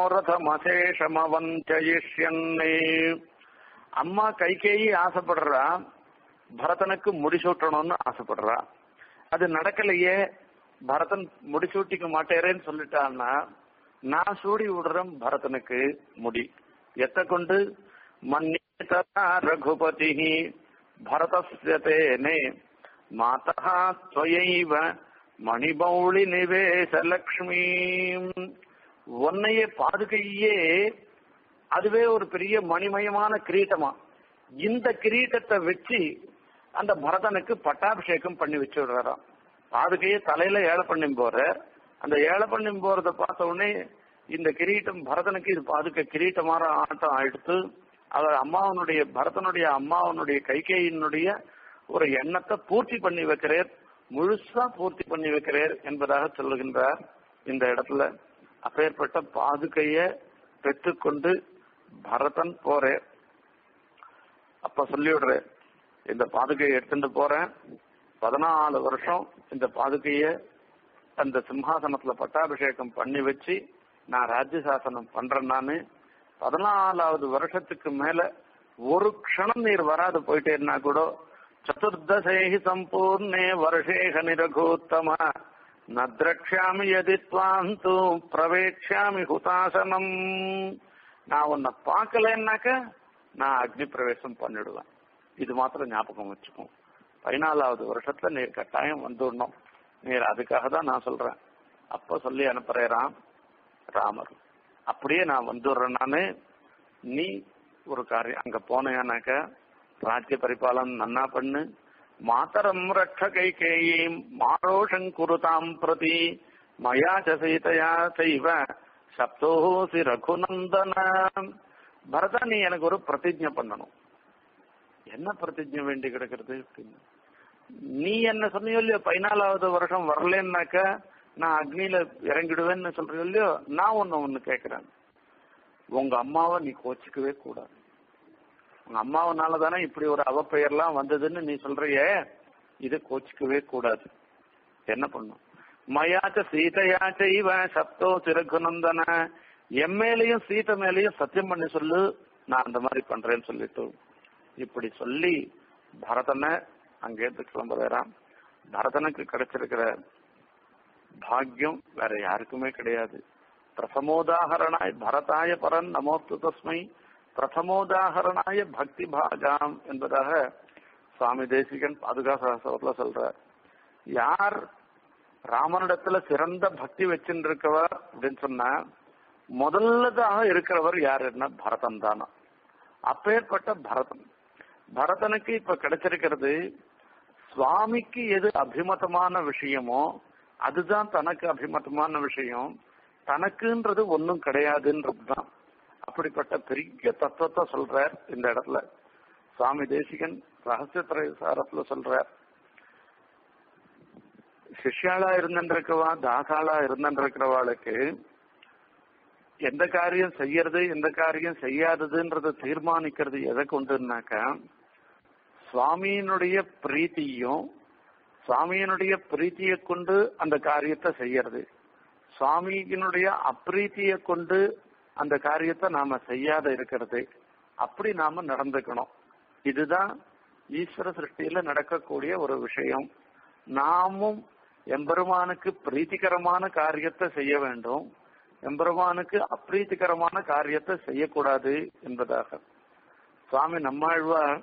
மனோரதமசேஷமவஞ்சயிஷ்யன்னே அம்மா கைகேயி ஆசைப்படுறா பரதனுக்கு முடிசூட்டணும்னு ஆசைப்படுறா அது நடக்கலையே பரதன் முடிசூட்டிக்க மாட்டேறேன்னு சொல்லிட்டான்னா நான் சூடி விடுறேன் பரதனுக்கு முடி எத்த கொண்டு மன்னிதா ரகுபதி பரதஸ்ய தேனே மாதா துவயைவ மணிபௌளி நிவேச லக்ஷ்மி உன்னையே பாதுகையே அதுவே ஒரு பெரிய மணிமயமான கிரீட்டமா இந்த கிரீட்டத்தை வச்சு அந்த பரதனுக்கு பட்டாபிஷேகம் பண்ணி வச்சு விடுறாராம் பாதுகையை தலையில ஏழை பண்ணி போற அந்த ஏழை பண்ணி போறத பார்த்த உடனே இந்த கிரீட்டம் பரதனுக்கு இது பாதுகை கிரீட்டமான ஆட்டம் ஆயிடுத்து அவர் அம்மாவனுடைய பரதனுடைய அம்மாவனுடைய கைகேயினுடைய ஒரு எண்ணத்தை பூர்த்தி பண்ணி வைக்கிறார் முழுசா பூர்த்தி பண்ணி வைக்கிறார் என்பதாக சொல்லுகின்றார் இந்த இடத்துல அப்பேற்பட்ட பாதுகைய பெற்றுக்கொண்டு பரதன் போறேன் அப்ப சொல்லி விடுறேன் இந்த பாதுகையை எடுத்துட்டு போறேன் பதினாலு வருஷம் இந்த பாதுகைய அந்த சிம்ஹாசனத்துல பட்டாபிஷேகம் பண்ணி வச்சு நான் ராஜ்ய சாசனம் பண்றேன் நானு பதினாலாவது வருஷத்துக்கு மேல ஒரு க்ஷணம் நீர் வராது போயிட்டேன்னா கூட சதுர்தசேஹி சம்பூர்ணே வருஷேக நிரகோத்தம நத்ரக்ஷாமி எதித்வாந்து பிரவேட்சாமி ஹுதாசனம் நான் உன்னை பார்க்கலன்னாக்க நான் அக்னி பிரவேசம் பண்ணிடுவேன் இது மாத்திரம் ஞாபகம் வச்சுக்கோம் பதினாலாவது வருஷத்துல நீர் கட்டாயம் வந்துடணும் நீர் அதுக்காக தான் நான் சொல்றேன் அப்ப சொல்லி அனுப்புறேன் ராமர் அப்படியே நான் வந்துடுறேன் நானு நீ ஒரு காரியம் அங்க போனேனாக்க ராஜ்ய பரிபாலன் நன்னா பண்ணு மாதரம் ரட்ச கை கேயீம் மாரோஷம் குருதாம் பிரதி மயா ச சீதையா செய்வ சப்தோசி ரகுநந்தன பரதா நீ எனக்கு ஒரு பிரதிஜை பண்ணணும் என்ன பிரதிஜை வேண்டி கிடக்கிறது அப்படின்னு நீ என்ன சொன்னியோ இல்லையோ பதினாலாவது வருஷம் வரலன்னாக்க நான் அக்னியில இறங்கிடுவேன்னு சொல்றியோ இல்லையோ நான் ஒன்னு ஒண்ணு கேக்குறேன் உங்க அம்மாவை நீ கோச்சிக்கவே கூடாது உங்க அம்மாவனால தானே இப்படி ஒரு அவப்பெயர்லாம் வந்ததுன்னு நீ சொல்றியே இதை கோச்சிக்கவே கூடாது என்ன பண்ணும் மயாச்ச சீதையாச்ச இவ சப்தோ சிறகுநந்தன எம் மேலையும் சீதை மேலையும் சத்தியம் பண்ணி சொல்லு நான் அந்த மாதிரி பண்றேன்னு சொல்லிட்டு இப்படி சொல்லி பரதனை அங்கேருந்து கிளம்புறான் பரதனுக்கு கிடைச்சிருக்கிற பாக்கியம் வேற யாருக்குமே கிடையாது பிரசமோதாகரணாய் பரதாய பரன் நமோத்து தஸ்மை பிரதமோதாகரணாய பக்தி பாகாம் என்பதாக சுவாமி தேசிகன் பாதுகா சகசவத்துல சொல்றார் யார் ராமனிடத்துல சிறந்த பக்தி வச்சுருக்கவர் அப்படின்னு சொன்னா முதல்லதாக இருக்கிறவர் யாருன்னா பரதன் தானா அப்பேற்பட்ட பரதன் பரதனுக்கு இப்ப கிடைச்சிருக்கிறது சுவாமிக்கு எது அபிமதமான விஷயமோ அதுதான் தனக்கு அபிமதமான விஷயம் தனக்குன்றது ஒன்றும் கிடையாதுன்றதுதான் அப்படிப்பட்ட பெரிய தத்துவத்தை சொல்றார் இந்த இடத்துல சுவாமி தேசிகன் ரகசிய பிரசாரத்துல சொல்றார் சிஷ்யாளா இருந்திருக்கவா தாசாளா இருந்திருக்கிறவாளுக்கு எந்த காரியம் செய்யறது எந்த காரியம் செய்யாததுன்றத தீர்மானிக்கிறது எதை கொண்டுனாக்கா சுவாமியினுடைய பிரீத்தியும் சுவாமியினுடைய பிரீத்தியை கொண்டு அந்த காரியத்தை செய்யறது சுவாமியினுடைய அப்பிரீத்தியை கொண்டு அந்த காரியத்தை நாம செய்யாத இருக்கிறது அப்படி நாம நடந்துக்கணும் இதுதான் ஈஸ்வர சிருஷ்டியில நடக்கக்கூடிய ஒரு விஷயம் நாமும் எம்பெருமானுக்கு பிரீத்திகரமான காரியத்தை செய்ய வேண்டும் எம்பெருமானுக்கு அப்பிரீத்திகரமான காரியத்தை செய்யக்கூடாது என்பதாக சுவாமி நம்மாழ்வார்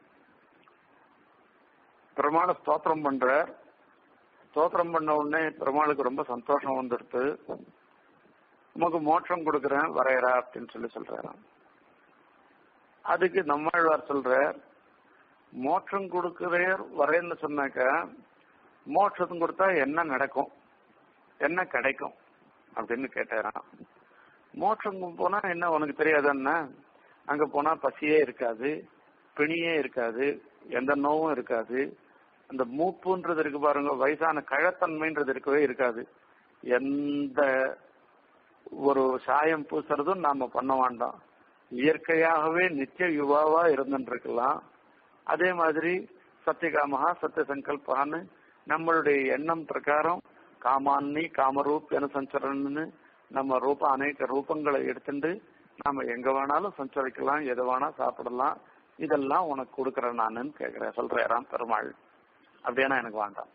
பெருமாளை ஸ்தோத்திரம் பண்றார் ஸ்தோத்திரம் பண்ண உடனே பெருமாளுக்கு ரொம்ப சந்தோஷம் வந்துடுத்து உமக்கு மோட்சம் கொடுக்கறேன் வரையறா அப்படின்னு சொல்லி சொல்றாராம் அதுக்கு நம்மாழ்வார் சொல்றார் மோட்சம் கொடுக்கிறேர் வரேன்னு சொன்னாக்க மோட்சம் கொடுத்தா என்ன நடக்கும் என்ன கிடைக்கும் அப்படின்னு கேட்டாராம் மோட்சம் போனா என்ன உனக்கு தெரியாதுன்னா அங்க போனா பசியே இருக்காது பிணியே இருக்காது எந்த நோவும் இருக்காது அந்த மூப்புன்றது இருக்கு பாருங்க வயசான கழத்தன்மைன்றது இருக்கவே இருக்காது எந்த ஒரு சாயம் பூசுறதும் நாம பண்ண வேண்டாம் இயற்கையாகவே நித்திய யுவாவா இருந்துருக்கலாம் அதே மாதிரி சத்தியகாமகா சத்திய சங்கல்பான்னு நம்மளுடைய எண்ணம் பிரகாரம் காமான்னி காமரூப் என சஞ்சரன்னு நம்ம ரூப அநேக ரூபங்களை எடுத்துட்டு நாம எங்க வேணாலும் சஞ்சரிக்கலாம் எதை வேணா சாப்பிடலாம் இதெல்லாம் உனக்கு கொடுக்கறேன் நானுன்னு கேக்குறேன் சொல்றேன் பெருமாள் அப்படின்னா எனக்கு வேண்டாம்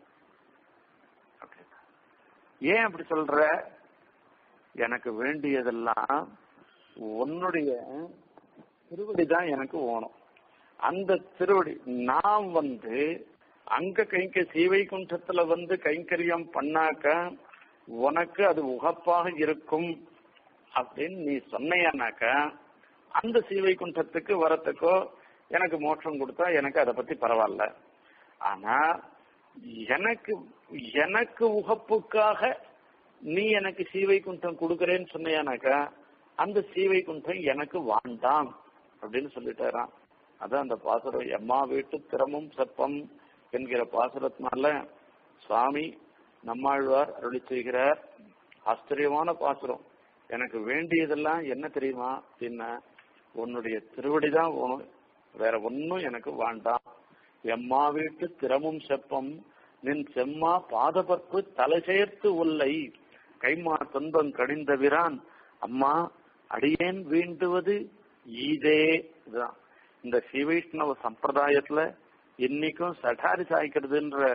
ஏன் அப்படி சொல்ற எனக்கு வேண்டியதெல்லாம் உன்னுடைய திருவடி தான் எனக்கு ஓணும் அந்த திருவடி நான் வந்து அங்க கைங்க சீவை குண்டத்துல வந்து கைங்கரியம் பண்ணாக்க உனக்கு அது உகப்பாக இருக்கும் அப்படின்னு நீ சொன்னையானாக்க அந்த சீவை குண்டத்துக்கு வரத்துக்கோ எனக்கு மோட்சம் கொடுத்தா எனக்கு அதை பத்தி பரவாயில்ல ஆனா எனக்கு எனக்கு உகப்புக்காக நீ எனக்கு சீவை குண்டம் கொடுக்கறேன்னு சொன்னியானாக்கா அந்த சீவை குண்டம் எனக்கு வாண்டாம் அப்படின்னு சொல்லிட்டாராம் அதான் அந்த பாசுரம் எம்மா வீட்டு திறமும் செப்பம் என்கிற பாசுரத்தினால சுவாமி நம்மாழ்வார் அருளி செய்கிறார் ஆச்சரியமான பாசுரம் எனக்கு வேண்டியதெல்லாம் என்ன தெரியுமா அப்படின்னா உன்னுடைய திருவடி தான் வேணும் வேற ஒன்னும் எனக்கு வேண்டாம் எம்மா வீட்டு திறமும் செப்பம் நின் செம்மா பாதபற்பு தலை சேர்த்து உள்ளை கைமா துன்பம் கடிந்த விரான் அம்மா அடியேன் வேண்டுவது ஈதே இதுதான் இந்த ஸ்ரீவைஷ்ணவ சம்பிரதாயத்துல இன்னைக்கும் சடாரி சாய்க்கிறதுன்ற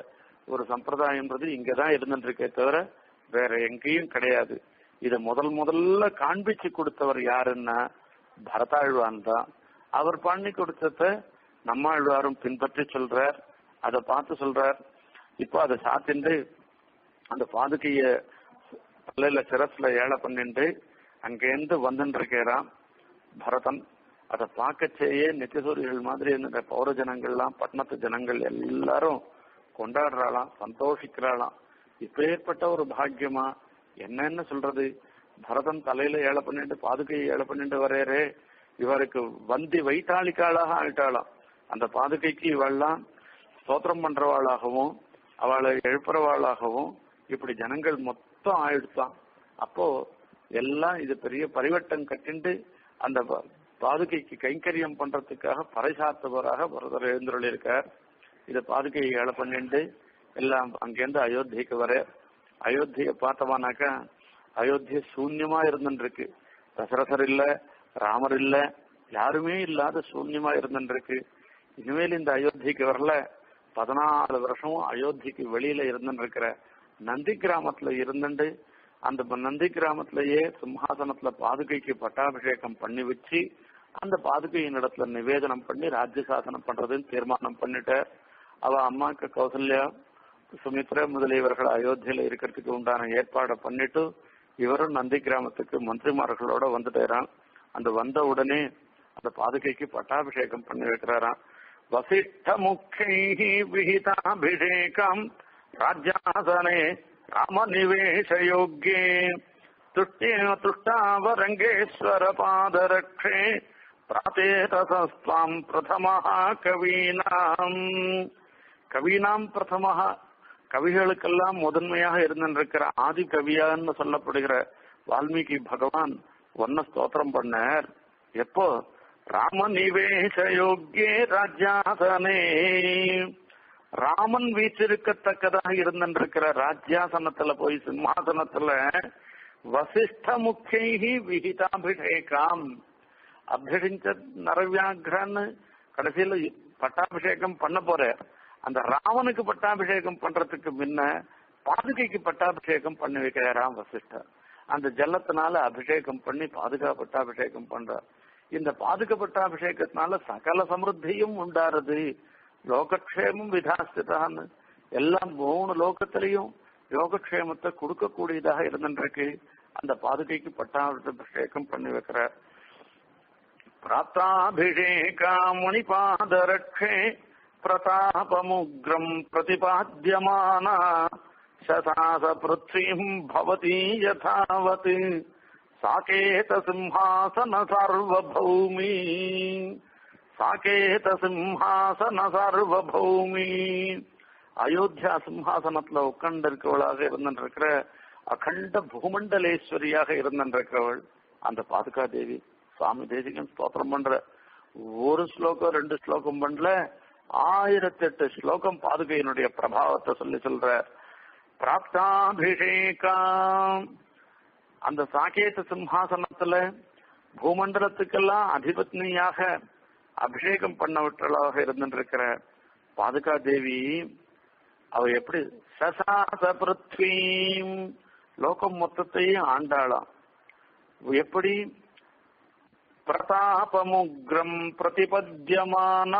ஒரு சம்பிரதாயம்ன்றது இங்கதான் இருந்துட்டு இருக்கே தவிர வேற எங்கேயும் கிடையாது இத முதல் முதல்ல காண்பிச்சு கொடுத்தவர் யாருன்னா பரதாழ்வான் தான் அவர் பண்ணி கொடுத்தத நம்மாழ்வாரும் பின்பற்றி சொல்றார் அதை பார்த்து சொல்றார் இப்போ அதை சாத்திண்டு அந்த பாதுகைய தலையில சிரஸ்ல ஏழை பண்ணிண்டு அங்கேருந்து வந்துட்டு இருக்கிறான் பரதன் அதை பார்க்கச்சேயே நித்தியசூரிகள் மாதிரி இருந்த பௌர ஜனங்கள்லாம் பட்டணத்து ஜனங்கள் எல்லாரும் கொண்டாடுறாளாம் சந்தோஷிக்கிறாளாம் இப்பேற்பட்ட ஒரு பாக்கியமா என்னன்னு சொல்றது பரதன் தலையில ஏழை பண்ணிட்டு பாதுகையை ஏழை பண்ணிட்டு வரையறே இவருக்கு வந்தி வைத்தாளிக்காளாக ஆயிட்டாளாம் அந்த பாதுகைக்கு இவெல்லாம் ஸ்தோத்திரம் பண்றவாளாகவும் அவளை எழுப்புறவாளாகவும் இப்படி ஜனங்கள் மொத்தம் ஆயிடுத்தான் அப்போ எல்லாம் இது பெரிய பரிவட்டம் கட்டிண்டு அந்த ப- பாதுகைக்கு கைங்கரியம் பண்றதுக்காக பறைசாத்துவராக பரதர் எழுந்துள்ள இருக்கார் இத பாதுகையை ஏழை பண்ணிண்டு எல்லாம் அங்கேருந்து அயோத்திக்கு வர அயோத்தியை பார்த்தவானாக்கா அயோத்திய சூன்யமா இருந்துருக்கு தசரதர் இல்ல ராமர் இல்ல யாருமே இல்லாத சூன்யமா இருந்துருக்கு இனிமேல் இந்த அயோத்திக்கு வரல பதினாலு வருஷமும் அயோத்திக்கு வெளியில இருந்துருக்கிற நந்தி கிராமத்துல இருந்துட்டு அந்த நந்தி கிராமத்திலேயே சிம்ஹாசனத்துல பாதுகைக்கு பட்டாபிஷேகம் பண்ணி வச்சு அந்த பாதுகையின் இடத்துல நிவேதனம் பண்ணி ராஜ்ய சாசனம் பண்றதுன்னு தீர்மானம் பண்ணிட்டார் அவ அம்மாக்கு கௌசல்யா சுமித்ரா முதலியவர்கள் அயோத்தியில இருக்கிறதுக்கு உண்டான ஏற்பாடை பண்ணிட்டு இவரும் நந்தி கிராமத்துக்கு மந்திரிமார்களோட வந்துட்டாராம் அந்த வந்த உடனே அந்த பாதுகைக்கு பட்டாபிஷேகம் பண்ணி வைக்கிறாராம் வசிஷ்ட முக்கை விஹிதாபிஷேகம் ராஜ்யாசனே ராம நிவேச யோக்கியே துஷ்டே துஷ்டாவரங்கேஸ்வர பாதரக்ஷே பிராத்தேதசஸ்வாம் பிரதமஹ கவீனாம் கவீனாம் பிரதமஹ கவிகளுக்கெல்லாம் முதன்மையாக இருந்திருக்கிற ஆதி கவியான்னு சொல்லப்படுகிற வால்மீகி பகவான் ஒன்ன ஸ்தோத்திரம் பண்ணார் எப்போ ராம நிவேச யோக்கியே ராஜ்யாசனே ராமன் வீற்றிருக்கத்தக்கதாக இருந்திருக்கிற ராஜ்யாசனத்துல போய் சிம்மாசனத்துல வசிஷ்ட முக்கியி விகிதாபிஷேகம் அபிஷிஞ்ச நரவியாகிரன்னு கடைசியில பட்டாபிஷேகம் பண்ண போற அந்த ராவனுக்கு பட்டாபிஷேகம் பண்றதுக்கு முன்ன பாதுகைக்கு பட்டாபிஷேகம் பண்ணி வைக்கிறாராம் வசிஷ்டர் அந்த ஜலத்தினால அபிஷேகம் பண்ணி பாதுகா பட்டாபிஷேகம் பண்றார் இந்த பாதுக பட்டாபிஷேகத்தினால சகல சமிருத்தியும் உண்டாருது லோகக்ஷேமம் விதாஸ்திதான்னு எல்லாம் மூணு லோகத்திலையும் யோகக்ஷேமத்தை கொடுக்கக்கூடியதாக இருந்துருக்கு அந்த பாதுகைக்கு பட்டாபிஷேகம் பண்ணி வைக்கிறார் प्राप्ताभिषेका मुनिपादरक्षे प्रतापमुग्रम् प्रतिपाद्यमाना शशास पृथ्वीम् भवती यथावत् साकेतसिंहासन सार्वभौमी சாகேத சார்வபௌமி அயோத்தியா சிம்ஹாசனத்துல உட்கார்ந்திருக்கவளாக இருந்திருக்கிற அகண்ட பூமண்டலேஸ்வரியாக இருந்திருக்கிறவள் அந்த பாதுகா தேவி சுவாமி தேசிகன் ஸ்தோத்திரம் பண்ற ஒரு ஸ்லோகம் ரெண்டு ஸ்லோகம் பண்ணல ஆயிரத்தி எட்டு ஸ்லோகம் பாதுகையினுடைய பிரபாவத்தை சொல்லி சொல்ற பிராப்தாபிஷேகா அந்த சாகேத சிம்ஹாசனத்துல பூமண்டலத்துக்கெல்லாம் அதிபத்னியாக அபிஷேகம் பண்ணவற்றலாக இருந்திருக்கிற பாதுகா தேவி அவ எப்படி சசாச பிருத்வீம் லோகம் மொத்தத்தையும் ஆண்டாளாம் எப்படி பிரதாபமுக்ரம் பிரதிபத்தியமான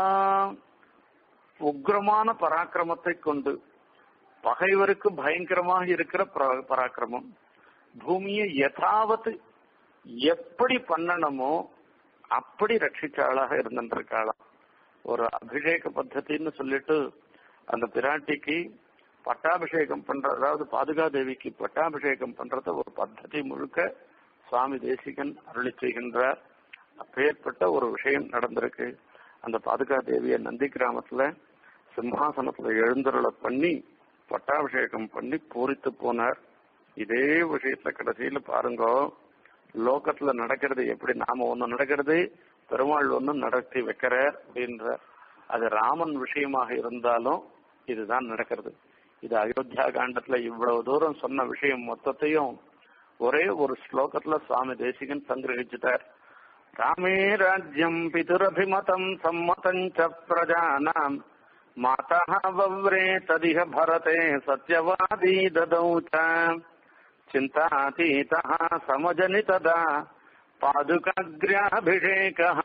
உக்ரமான பராக்கிரமத்தை கொண்டு பகைவருக்கு பயங்கரமாக இருக்கிற பரா- பராக்கிரமம் பூமியை யதாவத் எப்படி பண்ணணுமோ அப்படி ரட்சிச்சாளாக இருந்திருக்காளாம் ஒரு அபிஷேக பத்தத்தின்னு சொல்லிட்டு அந்த பிராட்டிக்கு பட்டாபிஷேகம் பண்ற அதாவது பாதுகா தேவிக்கு பட்டாபிஷேகம் பண்றத ஒரு பத்ததி முழுக்க சுவாமி தேசிகன் அருளி செய்கின்றார் அப்பேற்பட்ட ஒரு விஷயம் நடந்திருக்கு அந்த பாதுகா தேவிய நந்தி கிராமத்துல சிம்ஹாசனத்துல எழுந்தருளை பண்ணி பட்டாபிஷேகம் பண்ணி பூரித்து போனார் இதே விஷயத்துல கடைசியில பாருங்க லோகத்துல நடக்கிறது எப்படி நாம ஒண்ணு நடக்கிறது பெருமாள் ஒண்ணு நடத்தி வைக்கிறார் அப்படின்ற அது ராமன் விஷயமாக இருந்தாலும் இதுதான் நடக்கிறது இது அயோத்தியா காண்டத்துல இவ்வளவு தூரம் சொன்ன விஷயம் மொத்தத்தையும் ஒரே ஒரு ஸ்லோகத்துல சுவாமி தேசிகன் சங்கிரகிச்சுட்டார் ராமே ராஜ்யம் பிதுரபிமதம் சம்மதம் ச பிரஜானாம் மாதா வவ்ரே ததிக பரதே சத்யவாதி ததௌ ச चिन्तातीतः समजनि तदा पादुकाग्र्याभिषेकः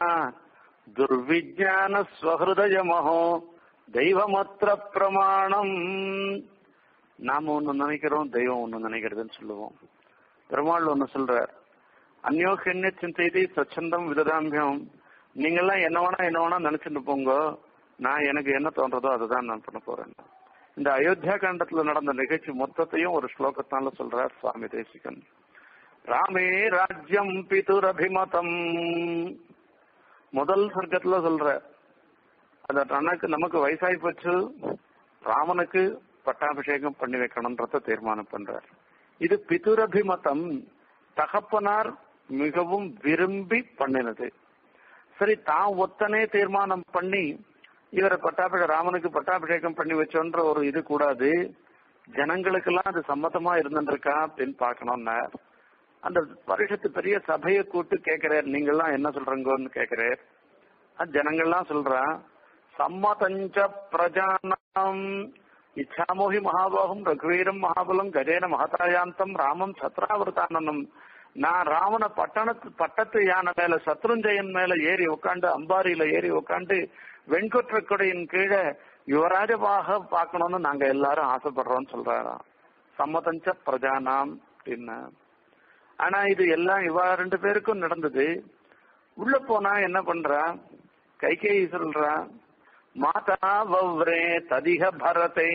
दुर्विज्ञानस्वहृदयमहो தெய்வமற்ற பிரமாணம் நாம ஒண்ணு நினைக்கிறோம் தெய்வம் ஒண்ணு நினைக்கிறதுன்னு சொல்லுவோம் பெருமாள் ஒண்ணு சொல்றார் அந்யோகன்ய சிந்தை சச்சந்தம் விததாம்பியம் நீங்கெல்லாம் என்ன வேணா என்ன வேணா நினைச்சுட்டு போங்க நான் எனக்கு என்ன தோன்றதோ அதுதான் நான் பண்ண போறேன் இந்த அயோத்தியா காண்டத்துல நடந்த நிகழ்ச்சி மொத்தத்தையும் ஒரு ஸ்லோகத்தால சொல்றார் சுவாமி தேசிகன் ராமே ராஜ்யம் பிதுரபிமதம் முதல் சர்க்கத்துல சொல்ற அந்த தனக்கு நமக்கு வயசாகி போச்சு ராமனுக்கு பட்டாபிஷேகம் பண்ணி வைக்கணும்ன்றத தீர்மானம் பண்றார் இது பிதுரபிமதம் தகப்பனார் மிகவும் விரும்பி பண்ணினது சரி தான் ஒத்தனே தீர்மானம் பண்ணி இவரை பட்டாபிஷேகம் ராமனுக்கு பட்டாபிஷேகம் பண்ணி வச்சோன்ற ஒரு இது கூடாது ஜனங்களுக்கெல்லாம் அது சம்மதமா இருந்துருக்கா அப்படின்னு பாக்கணும்னா அந்த பரிஷத்து பெரிய சபையை கூட்டு கேட்கிறார் நீங்கெல்லாம் என்ன சொல்றீங்கன்னு கேட்கிறார் அது ஜனங்கள்லாம் சொல்றான் சம்மதஞ்ச பிரஜானாம் இச்சாமோகி மகாபாகம் ரகுவீரம் மகாபலம் கஜேன மகதாயாந்தம் ராமம் சத்ராவிரதானனம் நான் ராவண பட்டணத்து பட்டத்து யானை மேல சத்ருஞ்சயன் மேல ஏறி உட்காந்து அம்பாரியில ஏறி உட்காந்து வெண்கொற்ற கொடையின் கீழே யுவராஜபாக பார்க்கணும்னு நாங்க எல்லாரும் ஆசைப்படுறோம்னு சொல்றாராம் சம்மதஞ்ச பிரஜானாம் அப்படின்னு ஆனா இது எல்லாம் இவா ரெண்டு பேருக்கும் நடந்தது உள்ள போனா என்ன பண்றா கைகேயி சொல்றா மாதா வவ்ரே ததிக பரதே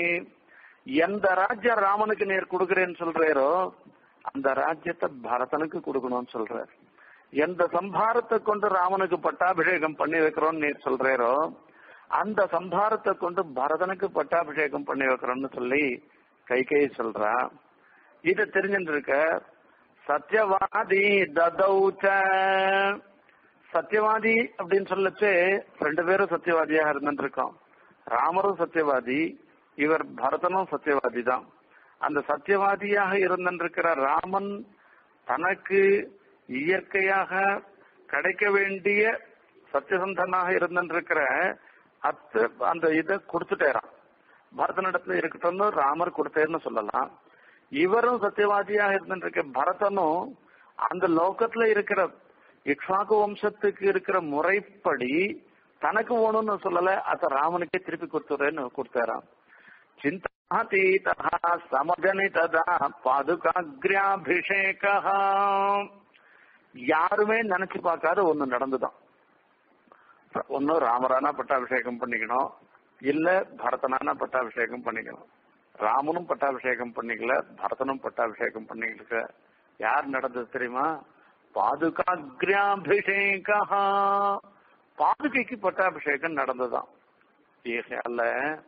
எந்த ராஜ்யம் ராமனுக்கு நேர் கொடுக்கிறேன்னு சொல்றேரோ அந்த ராஜ்யத்தை பரதனுக்கு கொடுக்கணும்னு சொல்றார் எந்த சம்பாரத்தை கொண்டு ராமனுக்கு பட்டாபிஷேகம் பண்ணி வைக்கிறோம்னு நீர் சொல்றேரோ அந்த சம்பாரத்தை கொண்டு பரதனுக்கு பட்டாபிஷேகம் பண்ணி வைக்கிறோம்னு சொல்லி கைகை சொல்றா இத தெரிஞ்சுட்டு இருக்க சத்யவாதி ததௌச்ச சத்யவாதி அப்படின்னு சொல்லச்சு ரெண்டு பேரும் சத்யவாதியாக இருந்துட்டு இருக்கோம் ராமரும் சத்யவாதி இவர் பரதனும் சத்யவாதி தான் அந்த சத்தியவாதியாக இருந்திருக்கிற ராமன் தனக்கு இயற்கையாக கிடைக்க வேண்டிய சத்தியசந்தனாக இருந்திருக்கிற அத்து அந்த இதை கொடுத்துட்டேராம் பரதனிடத்துல இருக்கட்டும்னு ராமர் கொடுத்தேர்னு சொல்லலாம் இவரும் சத்தியவாதியாக இருந்திருக்க பரதனும் அந்த லோகத்துல இருக்கிற இக்ஷாக்கு வம்சத்துக்கு இருக்கிற முறைப்படி தனக்கு வேணும்னு சொல்லல அத ராமனுக்கே திருப்பி கொடுத்துறேன்னு கொடுத்தாராம் சிந்தாதீதா சமஜனிததா பாதுகாகிரியாபிஷேக யாருமே நினைச்சு பார்க்காத ஒண்ணு நடந்துதான் ஒன்னு ராமரானா பட்டாபிஷேகம் பண்ணிக்கணும் இல்ல பரதனானா பட்டாபிஷேகம் பண்ணிக்கணும் ராமனும் பட்டாபிஷேகம் பண்ணிக்கல பரதனும் பட்டாபிஷேகம் பண்ணிக்கல யார் நடந்தது தெரியுமா பாதுகாகிரியாபிஷேக பாதுகைக்கு பட்டாபிஷேகம் நடந்ததுதான் அல்ல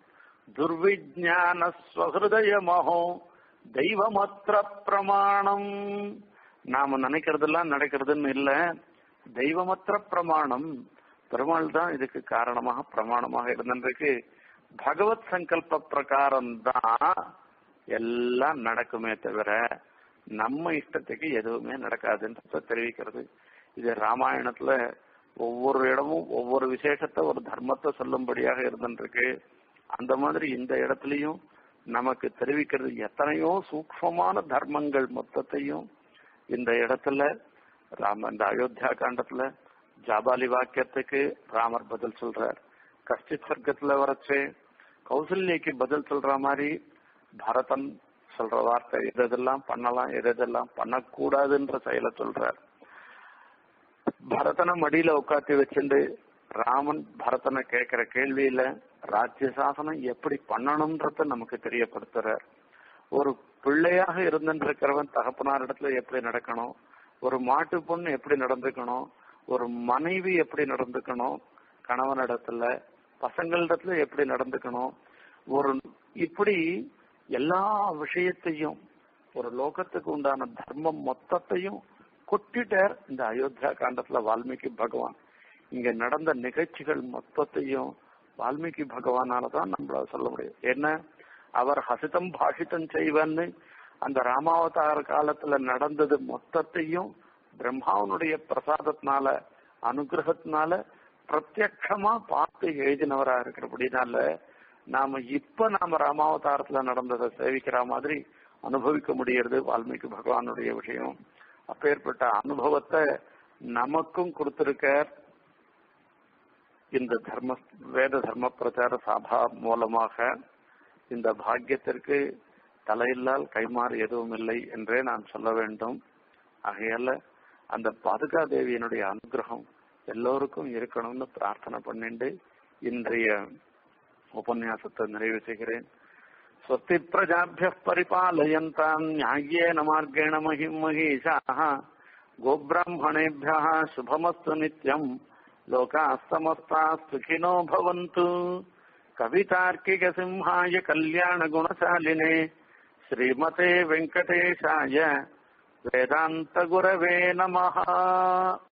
துர்விஜான ஸ்வஹதயமோ தெய்வமற்ற பிரமாணம் நாம நினைக்கிறதெல்லாம் நடக்கிறதுன்னு இல்ல தெய்வமற்ற பிரமாணம் பெருமாள் தான் இதுக்கு காரணமாக பிரமாணமாக இருந்திருக்கு பகவத் சங்கல்ப பிரகாரம் தான் எல்லாம் நடக்குமே தவிர நம்ம இஷ்டத்துக்கு எதுவுமே நடக்காதுன்றத தெரிவிக்கிறது இது ராமாயணத்துல ஒவ்வொரு இடமும் ஒவ்வொரு விசேஷத்தை ஒரு தர்மத்தை சொல்லும்படியாக இருந்துருக்கு அந்த மாதிரி இந்த இடத்துலயும் நமக்கு தெரிவிக்கிறது எத்தனையோ சூக்மமான தர்மங்கள் மொத்தத்தையும் இந்த இடத்துல ராம இந்த அயோத்தியா காண்டத்துல ஜாபாலி வாக்கியத்துக்கு ராமர் பதில் சொல்றார் கஷ்டித் சர்க்கத்துல வரச்சு கௌசல்யக்கு பதில் சொல்ற மாதிரி பரதன் சொல்ற வார்த்தை எதெல்லாம் பண்ணலாம் எதெல்லாம் பண்ணக்கூடாதுன்ற செயலை சொல்றார் பரதனை மடியில உட்காத்தி வச்சுட்டு ராமன் பரதனை கேட்கிற கேள்வியில ராஜ்ய சாசனம் எப்படி பண்ணணும்ன்றத நமக்கு தெரியப்படுத்துறார் ஒரு பிள்ளையாக இருந்துருக்கிறவன் தகப்பனார் இடத்துல எப்படி நடக்கணும் ஒரு மாட்டு பொண்ணு எப்படி நடந்துக்கணும் ஒரு மனைவி எப்படி நடந்துக்கணும் கணவன் இடத்துல பசங்களிடத்துல எப்படி நடந்துக்கணும் ஒரு இப்படி எல்லா விஷயத்தையும் ஒரு லோகத்துக்கு உண்டான தர்மம் மொத்தத்தையும் கொட்டிட்டார் இந்த அயோத்தியா காண்டத்துல வால்மீகி பகவான் இங்க நடந்த நிகழ்ச்சிகள் மொத்தத்தையும் வால்மீகி பகவானாலதான் நம்மளால சொல்ல முடியும் என்ன அவர் ஹசிதம் பாஷிதம் செய்வன்னு அந்த ராமாவதார காலத்துல நடந்தது மொத்தத்தையும் பிரம்மாவனுடைய பிரசாதத்தினால அனுகிரகத்தினால பிரத்யட்சமா பார்த்து பார்த்து எழுதினவரா இருக்கிறபடினால நாம இப்ப நாம ராமாவதாரத்துல நடந்ததை சேவிக்கிற மாதிரி அனுபவிக்க முடியறது வால்மீகி பகவானுடைய விஷயம் அப்பேற்பட்ட அனுபவத்தை நமக்கும் கொடுத்திருக்கார் இந்த தர்ம வேத தர்ம பிரச்சார சபா மூலமாக இந்த பாக்கியத்திற்கு தலையில்லால் கைமாறு எதுவும் இல்லை என்றே நான் சொல்ல வேண்டும் ஆகையால அந்த பாதுகா தேவியினுடைய அனுகிரகம் எல்லோருக்கும் இருக்கணும்னு பிரார்த்தனை பண்ணிட்டு இன்றைய உபன்யாசத்தை நிறைவு செய்கிறேன் ஸ்வஸ்தி பிரஜாபிய பரிபாலயந்தாம் நியாயேன மார்கேண மகிம் மகேஷாः गोब्राह्मणेभ्यः शुभमस्तु नित्यम् लोकाः समस्ताः सुखिनो भवन्तु कवितार्किकसिंहाय कल्याणगुणशालिने श्रीमते वेङ्कटेशाय वेदान्तगुरवे नमः